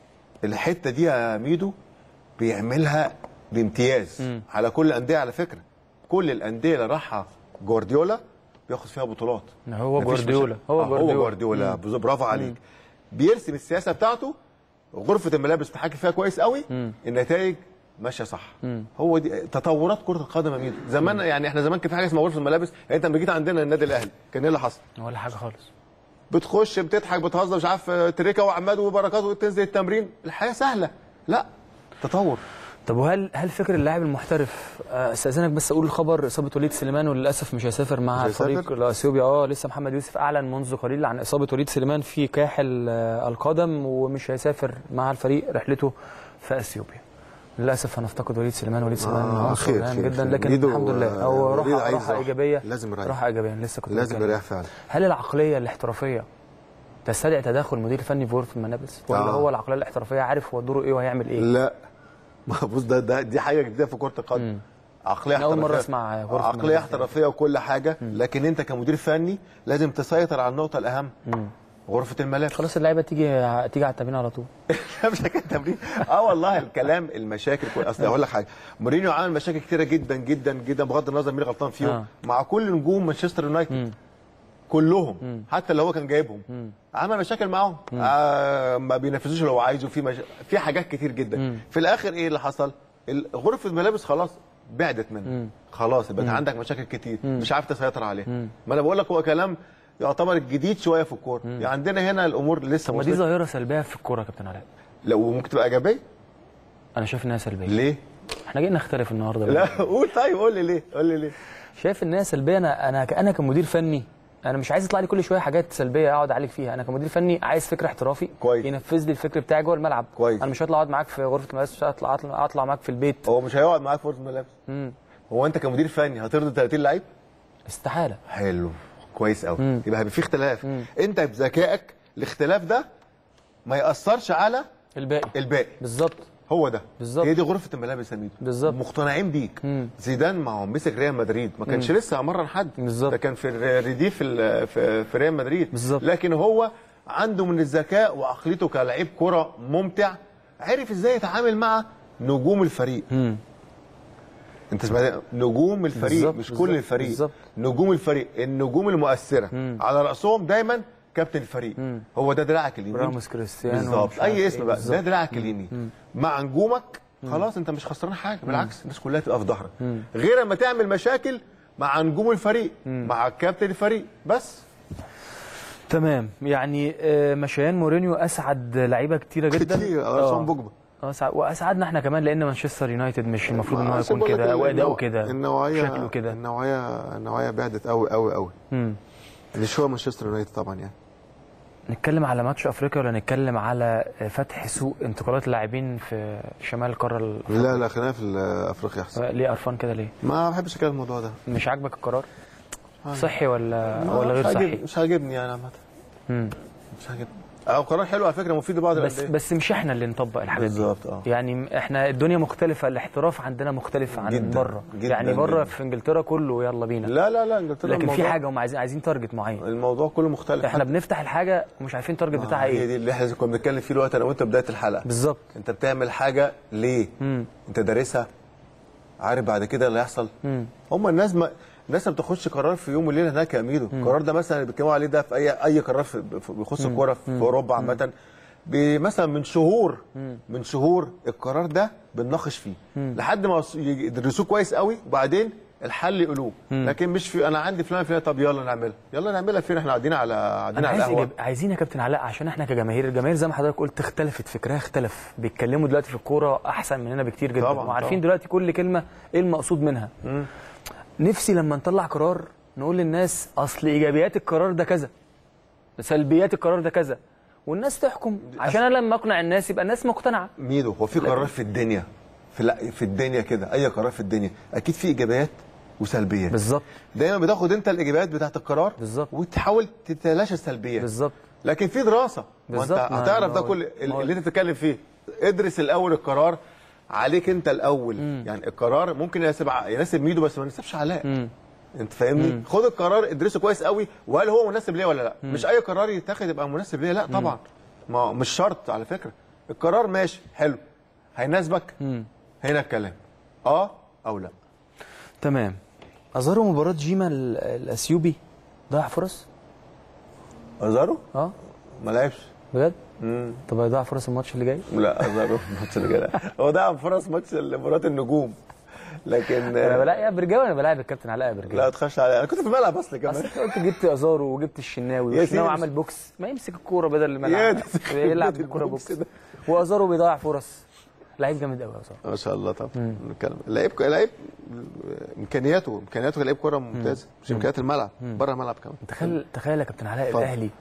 الحته دي يا ميدو بيعملها بامتياز على كل الانديه على فكره كل الانديه اللي راحها جوارديولا بياخد فيها بطولات هو مفيش جوارديولا مشاكل. هو آه، هو جوارديولا جوارديولا بز- برافو عليك بيرسم السياسه بتاعته غرفه الملابس بتحكي فيها كويس قوي النتائج ماشيه صح هو دي تطورات كره القدم يا ميدو زمان يعني احنا زمان كان في حاجه اسمها غرفه الملابس يعني انت لما جيت عندنا النادي الاهلي كان ايه اللي حصل؟ ولا حاجه خالص بتخش بتضحك بتهزر مش عارف تريكا وعماد وبركات وتنزل التمرين الحياه سهله لا تطور طب وهل هل فكر اللاعب المحترف آه، استاذنك بس اقول خبر اصابه وليد سليمان وللاسف مش هيسافر مع مش هيسافر؟ الفريق الاثيوبي اه لسه محمد يوسف اعلن منذ قليل عن اصابه وليد سليمان في كاحل آه، القدم ومش هيسافر مع الفريق رحلته في اثيوبيا للاسف هنفتقد وليد سليمان وليد سليمان آه، عنصر خير، مهم خير، جدا خير. لكن وليد الحمد لله و- هو وليد راحه عايز راحه راحة. ايجابيه لازم يريح. راحه ايجابيه لسه كنت لازم بتكلم. يريح فعلا هل العقليه الاحترافيه تستدعي تدخل مدير فني في غرفه الملابس ولا آه. هو العقليه الاحترافيه عارف هو دوره ايه وهيعمل ايه لا ما بص ده, ده دي حاجه جديده في كره القدم عقليه أنا أول مرة احترافية. أسمع غرفة عقليه ملابس. احترافيه وكل حاجه لكن انت كمدير فني لازم تسيطر على النقطه الاهم غرفه الملابس خلاص اللعيبه تيجي تيجي على التمرين على طول لا مش حكايه تمرين اه والله الكلام المشاكل كل اصل اقول لك حاجه مورينيو عمل مشاكل كتيره جدا جدا جدا بغض النظر مين غلطان فيهم آه. مع كل نجوم مانشستر يونايتد كلهم حتى اللي هو كان جايبهم عمل مشاكل معاهم آه ما بينفذوش اللي هو عايزه في مش... في حاجات كتير جدا في الاخر ايه اللي حصل ال- غرفه الملابس خلاص بعدت منه خلاص يبقى عندك مشاكل كتير مش عارف تسيطر عليها ما انا بقول لك هو كلام يعتبر جديد شويه في الكوره يعني عندنا هنا الامور لسه ما دي وصلت- ظاهره سلبيه في الكوره يا كابتن علاء لو ممكن تبقى ايجابيه انا شايف انها سلبيه ليه؟ احنا جايين نختلف النهارده لا قول طيب قول لي ليه؟ قول لي ليه؟ شايف انها سلبيه انا انا انا كمدير فني انا مش عايز يطلع لي كل شويه حاجات سلبيه اقعد اعالج فيها انا كمدير فني عايز فكر احترافي كويس. ينفذ لي الفكر بتاعي جوه الملعب كويس. انا مش هطلع اقعد معاك في غرفه الملابس مش هطلع اطلع, أطلع معاك في البيت هو مش هيقعد معاك في غرفه الملابس مم. هو انت كمدير فني هترضي 30 لعيب؟ استحاله حلو كويس قوي يبقى هيبقى في اختلاف انت بذكائك الاختلاف ده ما ياثرش على الباقي الباقي بالظبط هو ده بالظبط. هي دي غرفه الملابس يا ميدو بالظبط. مقتنعين بيك زيدان ما هو مسك ريال مدريد ما كانش لسه مرن حد بالظبط. ده كان في الرديف ال- في في ريال مدريد بالظبط. لكن هو عنده من الذكاء وعقليته كلاعب كره ممتع عرف ازاي يتعامل مع نجوم الفريق انت سمعت نجوم الفريق بالظبط، مش بالظبط، كل الفريق بالظبط. نجوم الفريق النجوم المؤثره على راسهم دايما كابتن الفريق هو ده دراعك اليمين راموس كريستيانو ومش بالظبط عارف اي اسم إيه بقى ده بالظبط. دراعك اليمين مع نجومك خلاص انت مش خسران حاجه بالعكس الناس كلها تبقى في ظهرك غير اما تعمل مشاكل مع نجوم الفريق مع كابتن الفريق بس تمام يعني آه، مشيان مورينيو اسعد لعيبه كتيره جدا كتير آه. عصام بوجبا اه سع- واسعدنا احنا كمان لان مانشستر يونايتد مش المفروض ان هو عشان يكون بقول لك كده واداؤه النوع- كده النوعيه شكله كده النوعيه النوعيه بعدت قوي قوي قوي مم. مش هو مانشستر يونايتد طبعا يعني نتكلم على ماتش افريقيا ولا نتكلم على فتح سوق انتقالات اللاعبين في شمال القاره ال- لا لا خلينا في افريقيا احسن ليه قرفان كده ليه؟ ما بحبش اتكلم الموضوع ده مش عاجبك القرار؟ صحي ولا ولا غير مش عاجب- صحي؟ مش عاجبني يعني عامه مم. مش عاجبني اه قرار حلو على فكره مفيد لبعض بس الانديه بس مش احنا اللي نطبق الحاجات دي بالظبط اه يعني احنا الدنيا مختلفه الاحتراف عندنا مختلف عن جداً، بره جداً، يعني بره جداً. في انجلترا كله يلا بينا لا لا لا انجلترا لكن في الموضوع- حاجه هم عايزين عايزين تارجت معين الموضوع كله مختلف احنا بنفتح الحاجه ومش عارفين التارجت بتاعها هي ايه دي اللي احنا كنا بنتكلم فيه دلوقتي انا وانت بدايه الحلقه بالظبط انت بتعمل حاجه ليه مم. انت دارسها عارف بعد كده اللي هيحصل مم. هم الناس ما الناس ما بتاخدش قرار في يوم وليله هناك يا اميدو القرار ده مثلا اللي بيتكلموا عليه ده في اي اي قرار في في- بيخص الكوره في اوروبا عامه ب- مثلا من شهور من شهور القرار ده بنناقش فيه لحد ما يص- يدرسوه كويس قوي وبعدين الحل يقولوه لكن مش في انا عندي فلان فلان طب يلا نعملها يلا نعملها فين احنا قاعدين على قاعدين انا على عايز القهوه إجاب- عايزين يا كابتن علاء عشان احنا كجماهير الجماهير زي ما حضرتك قلت اختلفت فكرها اختلف بيتكلموا دلوقتي في الكوره احسن مننا بكتير جدا طبعاً، وعارفين طبعاً. دلوقتي كل كلمه ايه المقصود منها نفسي لما نطلع قرار نقول للناس اصل ايجابيات القرار ده كذا سلبيات القرار ده كذا والناس تحكم عشان انا لما اقنع الناس يبقى الناس مقتنعه ميدو هو في قرار في الدنيا في لا في الدنيا كده اي قرار في الدنيا اكيد في ايجابيات وسلبيات بالظبط دايما بتاخد انت الايجابيات بتاعت القرار بالظبط. وتحاول تتلاشى السلبيات بالظبط لكن في دراسه ما انت بالظبط، ما- هتعرف ده ما- كل ما هو- اللي انت بتتكلم فيه ادرس الاول القرار عليك انت الاول يعني القرار ممكن يناسب ع- يناسب ميدو بس ما يناسبش علاء انت فاهمني خد القرار ادرسه كويس قوي وهل هو مناسب ليا ولا لا مش اي قرار يتاخد يبقى مناسب ليا لا طبعا ما مش شرط على فكره القرار ماشي حلو هيناسبك هنا الكلام اه او لا تمام ازارو مباراه جيما ال- الاثيوبي ضيع فرص ازارو اه ما لعبش بجد طب هيضيع فرص الماتش اللي جاي لا ازارو في الماتش اللي جاي هو ده فرص ماتش مباراه النجوم لكن انا بلاعب يا برجاوي انا بلاعب الكابتن علاء برجاوي لا تخش على انا كنت في الملعب اصلا كمان اصل انت قلت جبت ازارو وجبت الشناوي يا والشناوي سيدي. عمل بوكس ما يمسك الكوره بدل يا الملعب دي يلعب تخرب الكوره البوكس بوكس ده. وازارو بيضيع فرص لعيب جامد قوي ازارو ما شاء الله طبعا نتكلم لعيب لعيب امكانياته امكانياته لعيب كوره ممتازه مش امكانيات الملعب بره الملعب كمان تخيل تخيل يا كابتن علاء اتفضل. الاهلي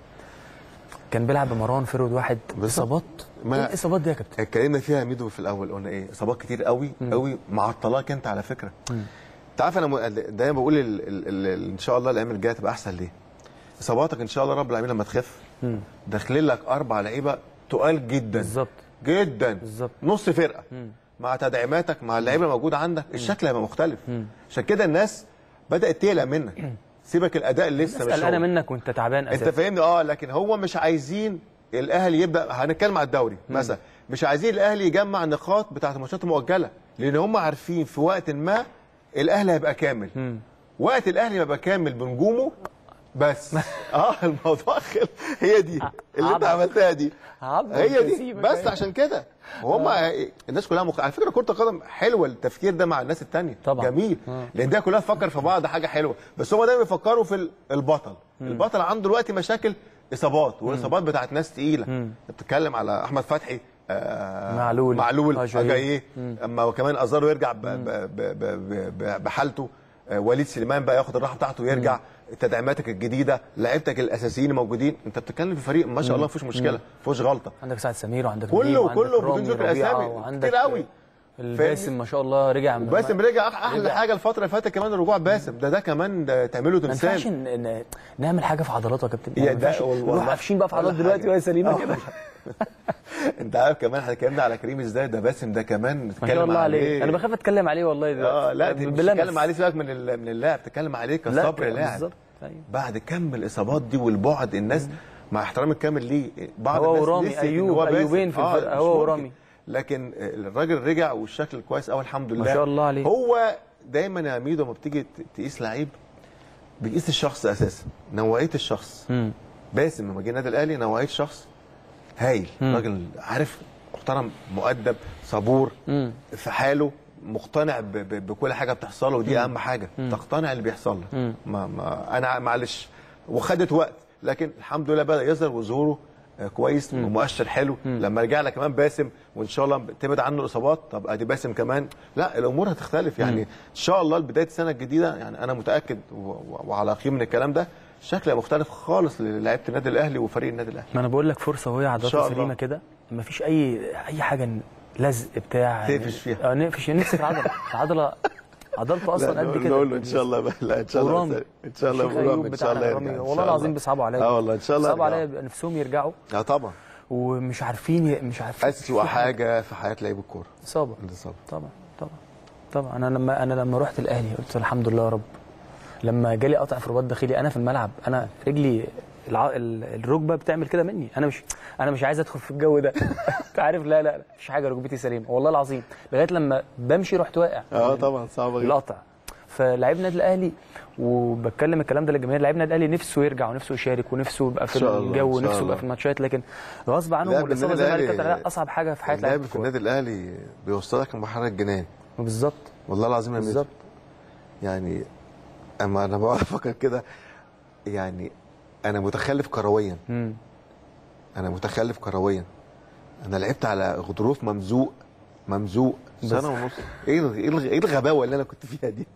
كان بيلعب بمروان فرود واحد بالظبط. اصابات ما- ايه الاصابات دي يا كابتن اتكلمنا فيها ميدو في الاول قلنا ايه اصابات كتير قوي قوي معطلاك انت على فكره انت عارف انا م- دايما بقول ال ال ال ان شاء الله الايام الجايه تبقى احسن ليه اصاباتك ان شاء الله رب العالمين لما تخف داخلين لك اربع لعيبه تقال جدا بالظبط جدا بالظبط. نص فرقه مع تدعيماتك مع اللعيبه الموجوده عندك الشكل هيبقى مختلف عشان كده الناس بدات تقلق منك سيبك الاداء اللي لسه الناس مش قلقانه هو. منك وانت تعبان انت اساسا فاهمني اه لكن هو مش عايزين الاهلي يبدا هنتكلم على الدوري مثلا مش عايزين الاهلي يجمع نقاط بتاعت الماتشات المؤجله لان هم عارفين في وقت ما الاهلي هيبقى كامل وقت الاهلي يبقى كامل بنجومه بس اه الموضوع خل... هي دي اللي انت عبط. عملتها دي عبط هي دي وتسيبك. بس عشان كده وهم الناس كلها مخ... على فكره كره القدم حلوه التفكير ده مع الناس التانية طبعا. جميل لان ده كلها تفكر في بعض حاجه حلوه بس هم دايما بيفكروا في ال- البطل البطل عنده دلوقتي مشاكل اصابات والاصابات بتاعت ناس تقيله انت بتتكلم على احمد فتحي آه معلول. معلول أجاييه. اجاييه اما كمان ازارو يرجع ب... ب... ب... ب... ب... بحالته آه وليد سليمان بقى ياخد الراحه بتاعته ويرجع تدعيماتك الجديده لعيبتك الاساسيين موجودين انت بتتكلم في فريق ما شاء الله ما فيهوش مشكله ما فيهوش غلطه عندك سعد سمير وعندك كله- نجيب وعندك كله رامي بدون ذكر ربيعة أسامي. وعندك كتير قوي. الباسم ما شاء الله رجع من باسم رجع أح- احلى رجع. حاجه الفتره اللي فاتت كمان رجوع باسم ده ده كمان ده تعمله ما ينفعش تمثال ن- ن- نعمل حاجه في عضلاته يا كابتن يا يعني ما ده ينفعش والله. نروح قافشين بقى في عضلات ولا دلوقتي حاجة. وهي سليمه كده انت عارف كمان احنا اتكلمنا على كريم ازاي ده باسم ده كمان ما نتكلم شاء الله عليه عليه انا بخاف اتكلم عليه والله دلوقتي اه لا دي مش بلمس. بتتكلم عليه سيبك من ال- من اللاعب بتتكلم عليه لا كصبر لاعب بالظبط أيوة. بعد كم الاصابات دي والبعد الناس مع احترامي الكامل ليه بعض هو الناس ورامي، نسيت إن أيوب، هو باسم. أيوبين في الفرقة، مش هو ممكن. ورامي. لكن الراجل رجع والشكل كويس قوي الحمد لله شاء الله عليه. هو دايما يا ميدو لما بتيجي ت- تقيس لعيب بيقيس الشخص اساسا نوعيه الشخص مم. باسم لما جه النادي الاهلي نوعيه شخص هايل راجل عارف محترم مؤدب صبور مم. في حاله مقتنع ب ب بكل حاجه بتحصل له ودي اهم حاجه تقتنع اللي بيحصل لك ما ما انا معلش وخدت وقت لكن الحمد لله بدا يظهر وظهوره آه، كويس ومؤشر حلو لما رجع لك كمان باسم وان شاء الله تبعد عنه الاصابات طب ادي باسم كمان لا الامور هتختلف يعني ان شاء الله بدايه السنه الجديده يعني انا متاكد و- و- وعلى يقين من الكلام ده شكل مختلف خالص للعيبه النادي الاهلي وفريق النادي الاهلي ما انا بقول لك فرصه وهي شاء عضلاته الله. سليمه كده ما فيش اي اي حاجه لزق بتاع تقفش فيها. اه نقفش نمسك العضله العضله عضلته اصلا قد كده نقول له ان شاء الله بقى لا ان شاء الله ورامي. ان شاء الله الشيخ ورامي أيوب ان بتاع شاء الله رامي. يرجع إن والله شاء العظيم الله. بيصعبوا عليا اه والله ان شاء الله بيصعبوا يرجعوا. عليا بيبقى نفسهم يرجعوا اه طبعا ومش عارفين ي- مش عارفين اسوء حاجه في حياه لعيب الكوره اصابه الاصابه طبعا طبعا طبعا انا لما انا لما رحت الاهلي قلت الحمد لله يا رب لما جالي قطع في رباط داخلي انا في الملعب انا رجلي الع... ال- الركبه بتعمل كده مني انا مش انا مش عايز ادخل في الجو ده انت عارف لا لا لا مفيش حاجه ركبتي سليمه والله العظيم لغايه لما بمشي رحت واقع اه طبعا صعبه جدا القطع فلاعب النادي الاهلي وبتكلم الكلام ده للجماهير لعيب النادي الاهلي نفسه يرجع ونفسه يشارك ونفسه يبقى في إن شاء الله، الجو إن شاء ونفسه الله. يبقى في الماتشات لكن غصب عنهم لعب والاصابه النادي زي ما قال الأهلي- كابتن علاء اصعب حاجه في حياه لعيب اللعب في الكوره النادي الاهلي بيوصلك لمرحله الجنان بالظبط والله العظيم يا ميدو. بالظبط يعني اما انا بقعد افكر كده يعني انا متخلف كرويا مم. انا متخلف كرويا انا لعبت على غضروف ممزوق ممزوق سنه ونص ايه الغ- ايه الغ- ايه الغباوه اللي انا كنت فيها دي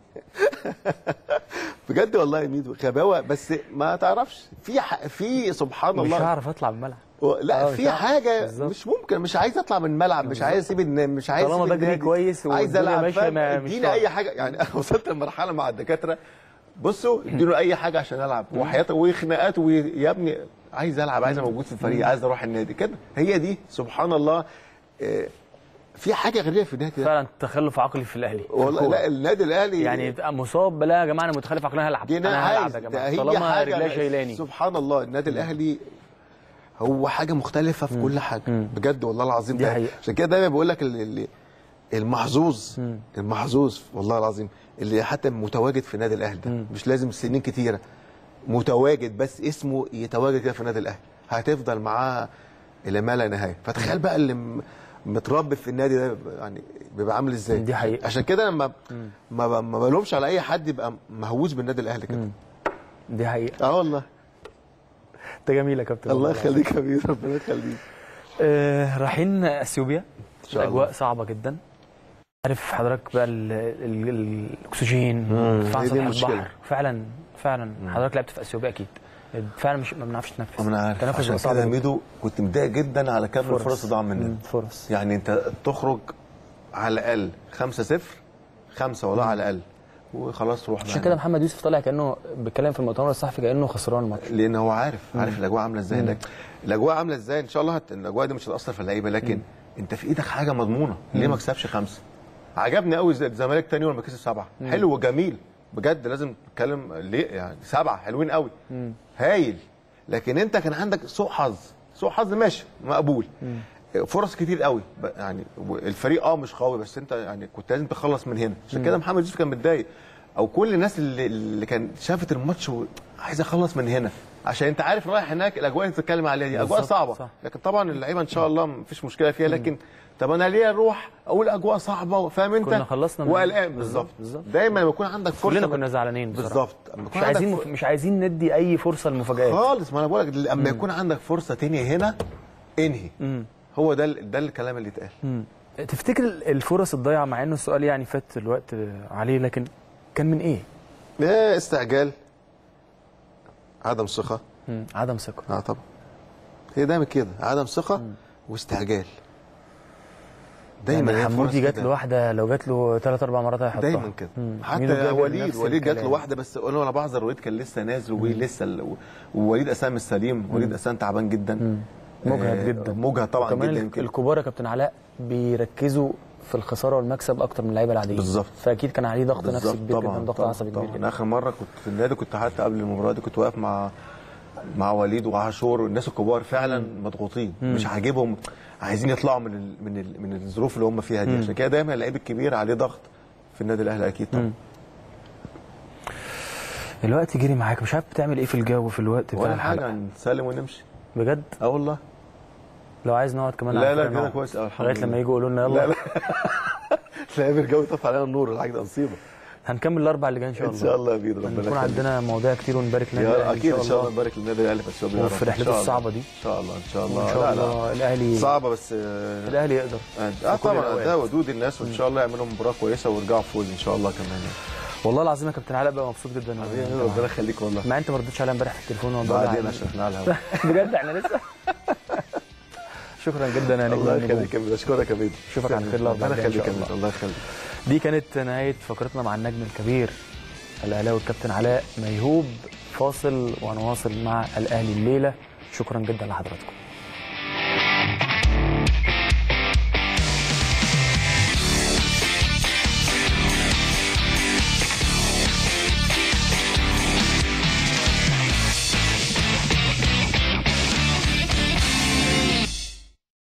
بجد والله يا ميدو غباوه بس ما تعرفش في ح... في سبحان مش الله هعرف اطلع من الملعب و- لا آه، مش في عارف. حاجه بالظبط. مش ممكن مش عايز اطلع من الملعب مش عايز اسيب الن- مش عايز طالما اسيب بجري النادي. كويس عايز والدنيا العب ماشية فاهم؟ ما- مش اديني فاهم. اي حاجه يعني انا وصلت لمرحله مع الدكاتره بصوا اديله اي حاجه عشان العب وحياته وخناقات ويا ابني عايز العب عايز أبقى موجود في الفريق عايز اروح النادي كده هي دي سبحان الله آه، في حاجه غريبه في النادي ده فعلا تخلف عقلي في الاهلي في والله الكورة. لا النادي الاهلي يعني تبقى مصاب لا يا جماعه انا متخلف عقلي هلعب دي انا عايز هلعب يا ده جماعه هي طالما حاجة رجليا شايلاني سبحان الله النادي الاهلي هو حاجه مختلفه في كل حاجه بجد والله العظيم دي ده حقيقة. عشان كده دايما بقول لك ال- ال- المحظوظ المحظوظ والله العظيم اللي حتى متواجد في النادي الاهلي ده مش لازم سنين كتيره متواجد بس اسمه يتواجد كده في النادي الاهلي هتفضل معاه الى ما لا نهايه فتخيل بقى اللي م- متربي في النادي ده يعني بيبقى عامل ازاي دي حقيقة. عشان كده انا ما ما ب- ما بلومش على اي حد يبقى مهووس بالنادي الاهلي كده دي حقيقه اه والله انت جميل يا كابتن الله والله يخليك يا حبيبي ربنا يخليك آه، رايحين اثيوبيا شاء الله. الاجواء صعبه جدا عارف حضرتك بقى ال- ال- ال- الاكسجين مم، ارتفاع هي دي سطح المشكلة. البحر فعلا فعلا حضرتك لعبت في اثيوبيا اكيد فعلا مش ما بنعرفش نتنفس انا عارف التنفس عشان بقى صعب كده يا جدا. ميدو كنت متضايق جدا على كم فرص. الفرص ضاع مننا مم، فرص يعني انت تخرج على الاقل 5 0 5 والله على الاقل وخلاص روح عشان بقى. كده محمد يوسف طالع كانه بيتكلم في المؤتمر الصحفي كانه خسران الماتش لان هو عارف عارف الاجواء عامله ازاي هناك الاجواء عامله ازاي ان شاء الله هت... الاجواء دي مش هتاثر في اللعيبه لكن انت في ايدك حاجه مضمونه ليه ما كسبش خمسه عجبني قوي الزمالك تاني يوم لما كسب سبعه حلو وجميل بجد لازم نتكلم ليه يعني سبعه حلوين قوي هايل لكن انت كان عندك سوء حظ سوء حظ ماشي مقبول فرص كتير قوي ب- يعني الفريق اه مش قوي بس انت يعني كنت لازم تخلص من هنا عشان كده محمد يوسف كان متضايق او كل الناس اللي, اللي كان شافت الماتش وعايز اخلص من هنا عشان انت عارف رايح هناك الاجواء اللي بتتكلم عليها دي اجواء بالظبط، صعبه صح. لكن طبعا اللعيبه ان شاء الله مفيش مشكله فيها لكن طب انا ليه اروح اقول اجواء صعبه فاهم انت كنا خلصنا من- وقلقان بالظبط، بالظبط بالظبط. دايما لما يكون عندك فرصه كلنا ما- كنا زعلانين بصراحة. بالظبط لما مش يكون عندك عايزين ف- مش عايزين ندي اي فرصه للمفاجآت خالص ما انا بقول لك لما يكون عندك فرصه تانية هنا انهي هو ده ال- ده الكلام اللي اتقال مم. تفتكر الفرص الضايعه مع انه السؤال يعني فات الوقت عليه لكن كان من ايه؟ إيه استعجال عدم ثقه مم. عدم ثقه اه طبعا هي دايما كده عدم ثقه واستعجال دايما هي حمودي فرص جات كده. له واحده لو جات له ثلاث اربع مرات هيحطها دايما كده مم. ميدو حتى جاب وليد نفس وليد جات له الكلام. واحده بس انا بعذر وليد كان لسه نازل ولسه ال- ووليد اساسا مش سليم وليد اساسا تعبان جدا مجهد آه، جدا مجهد طبعا وكمان جدا ال- يمكن الكبار يا كابتن علاء بيركزوا في الخساره والمكسب اكتر من اللعيبه العاديه بالظبط. فاكيد كان عليه ضغط نفسي بالظبط كبير طبعا جدا ضغط طبعا عصبي كبير طبعا جدا اخر مره كنت في النادي كنت حتى قبل المباراه دي كنت واقف مع مع وليد وعاشور والناس الكبار فعلا مضغوطين مش عاجبهم عايزين يطلعوا من ال من ال من الظروف اللي هم فيها دي عشان كده دايما اللعيب الكبير عليه ضغط في النادي الاهلي اكيد طبعا الوقت جري معاك مش عارف بتعمل ايه في الجو في الوقت بتاع ولا الحلقه حاجه نسلم ونمشي بجد اه والله لو عايز نقعد كمان لا على لا فكرة كده نقعد. كويس أوي، الحمد لغايه لله. لما يجوا يقولوا لنا يلا لا لا تلاقي الجو يطفي علينا النور الحاجه ده مصيبه هنكمل الاربع اللي جاي ان شاء ان الله شاء الله يا بيض ربنا نكون يخليك. عندنا مواضيع كتير ونبارك لنا يا اكيد ان شاء الله نبارك للنادي الاهلي في الشباب يا وفي رب. رحلته إن شاء الله. الصعبة دي. ان شاء الله ان شاء الله وان شاء لا، الله لا. الاهلي صعبه بس آه، الاهلي يقدر اه في كل طبعا الأوقات. ده ودود الناس وان شاء الله يعملوا مباراه كويسه ويرجعوا فوز ان شاء الله كمان يعني. والله العظيم يا كابتن علاء بقى مبسوط جدا حبيبي، ربنا يخليك والله مع انت ما ردتش عليا امبارح في التليفون وانا بقول بعدين على- عشان احنا على الهوا بجد احنا لسه شكرا جدا يا نجم الله النجوم. يخليك يا بيض اشكرك يا بيض أشوفك على خير الأربعاء ربنا الجاي إن يخليك شاء يا بيض الله. الله يخليك دي كانت نهايه فقرتنا مع النجم الكبير الاهلاوي الكابتن علاء ميهوب فاصل ونواصل مع الاهلي الليله شكرا جدا لحضراتكم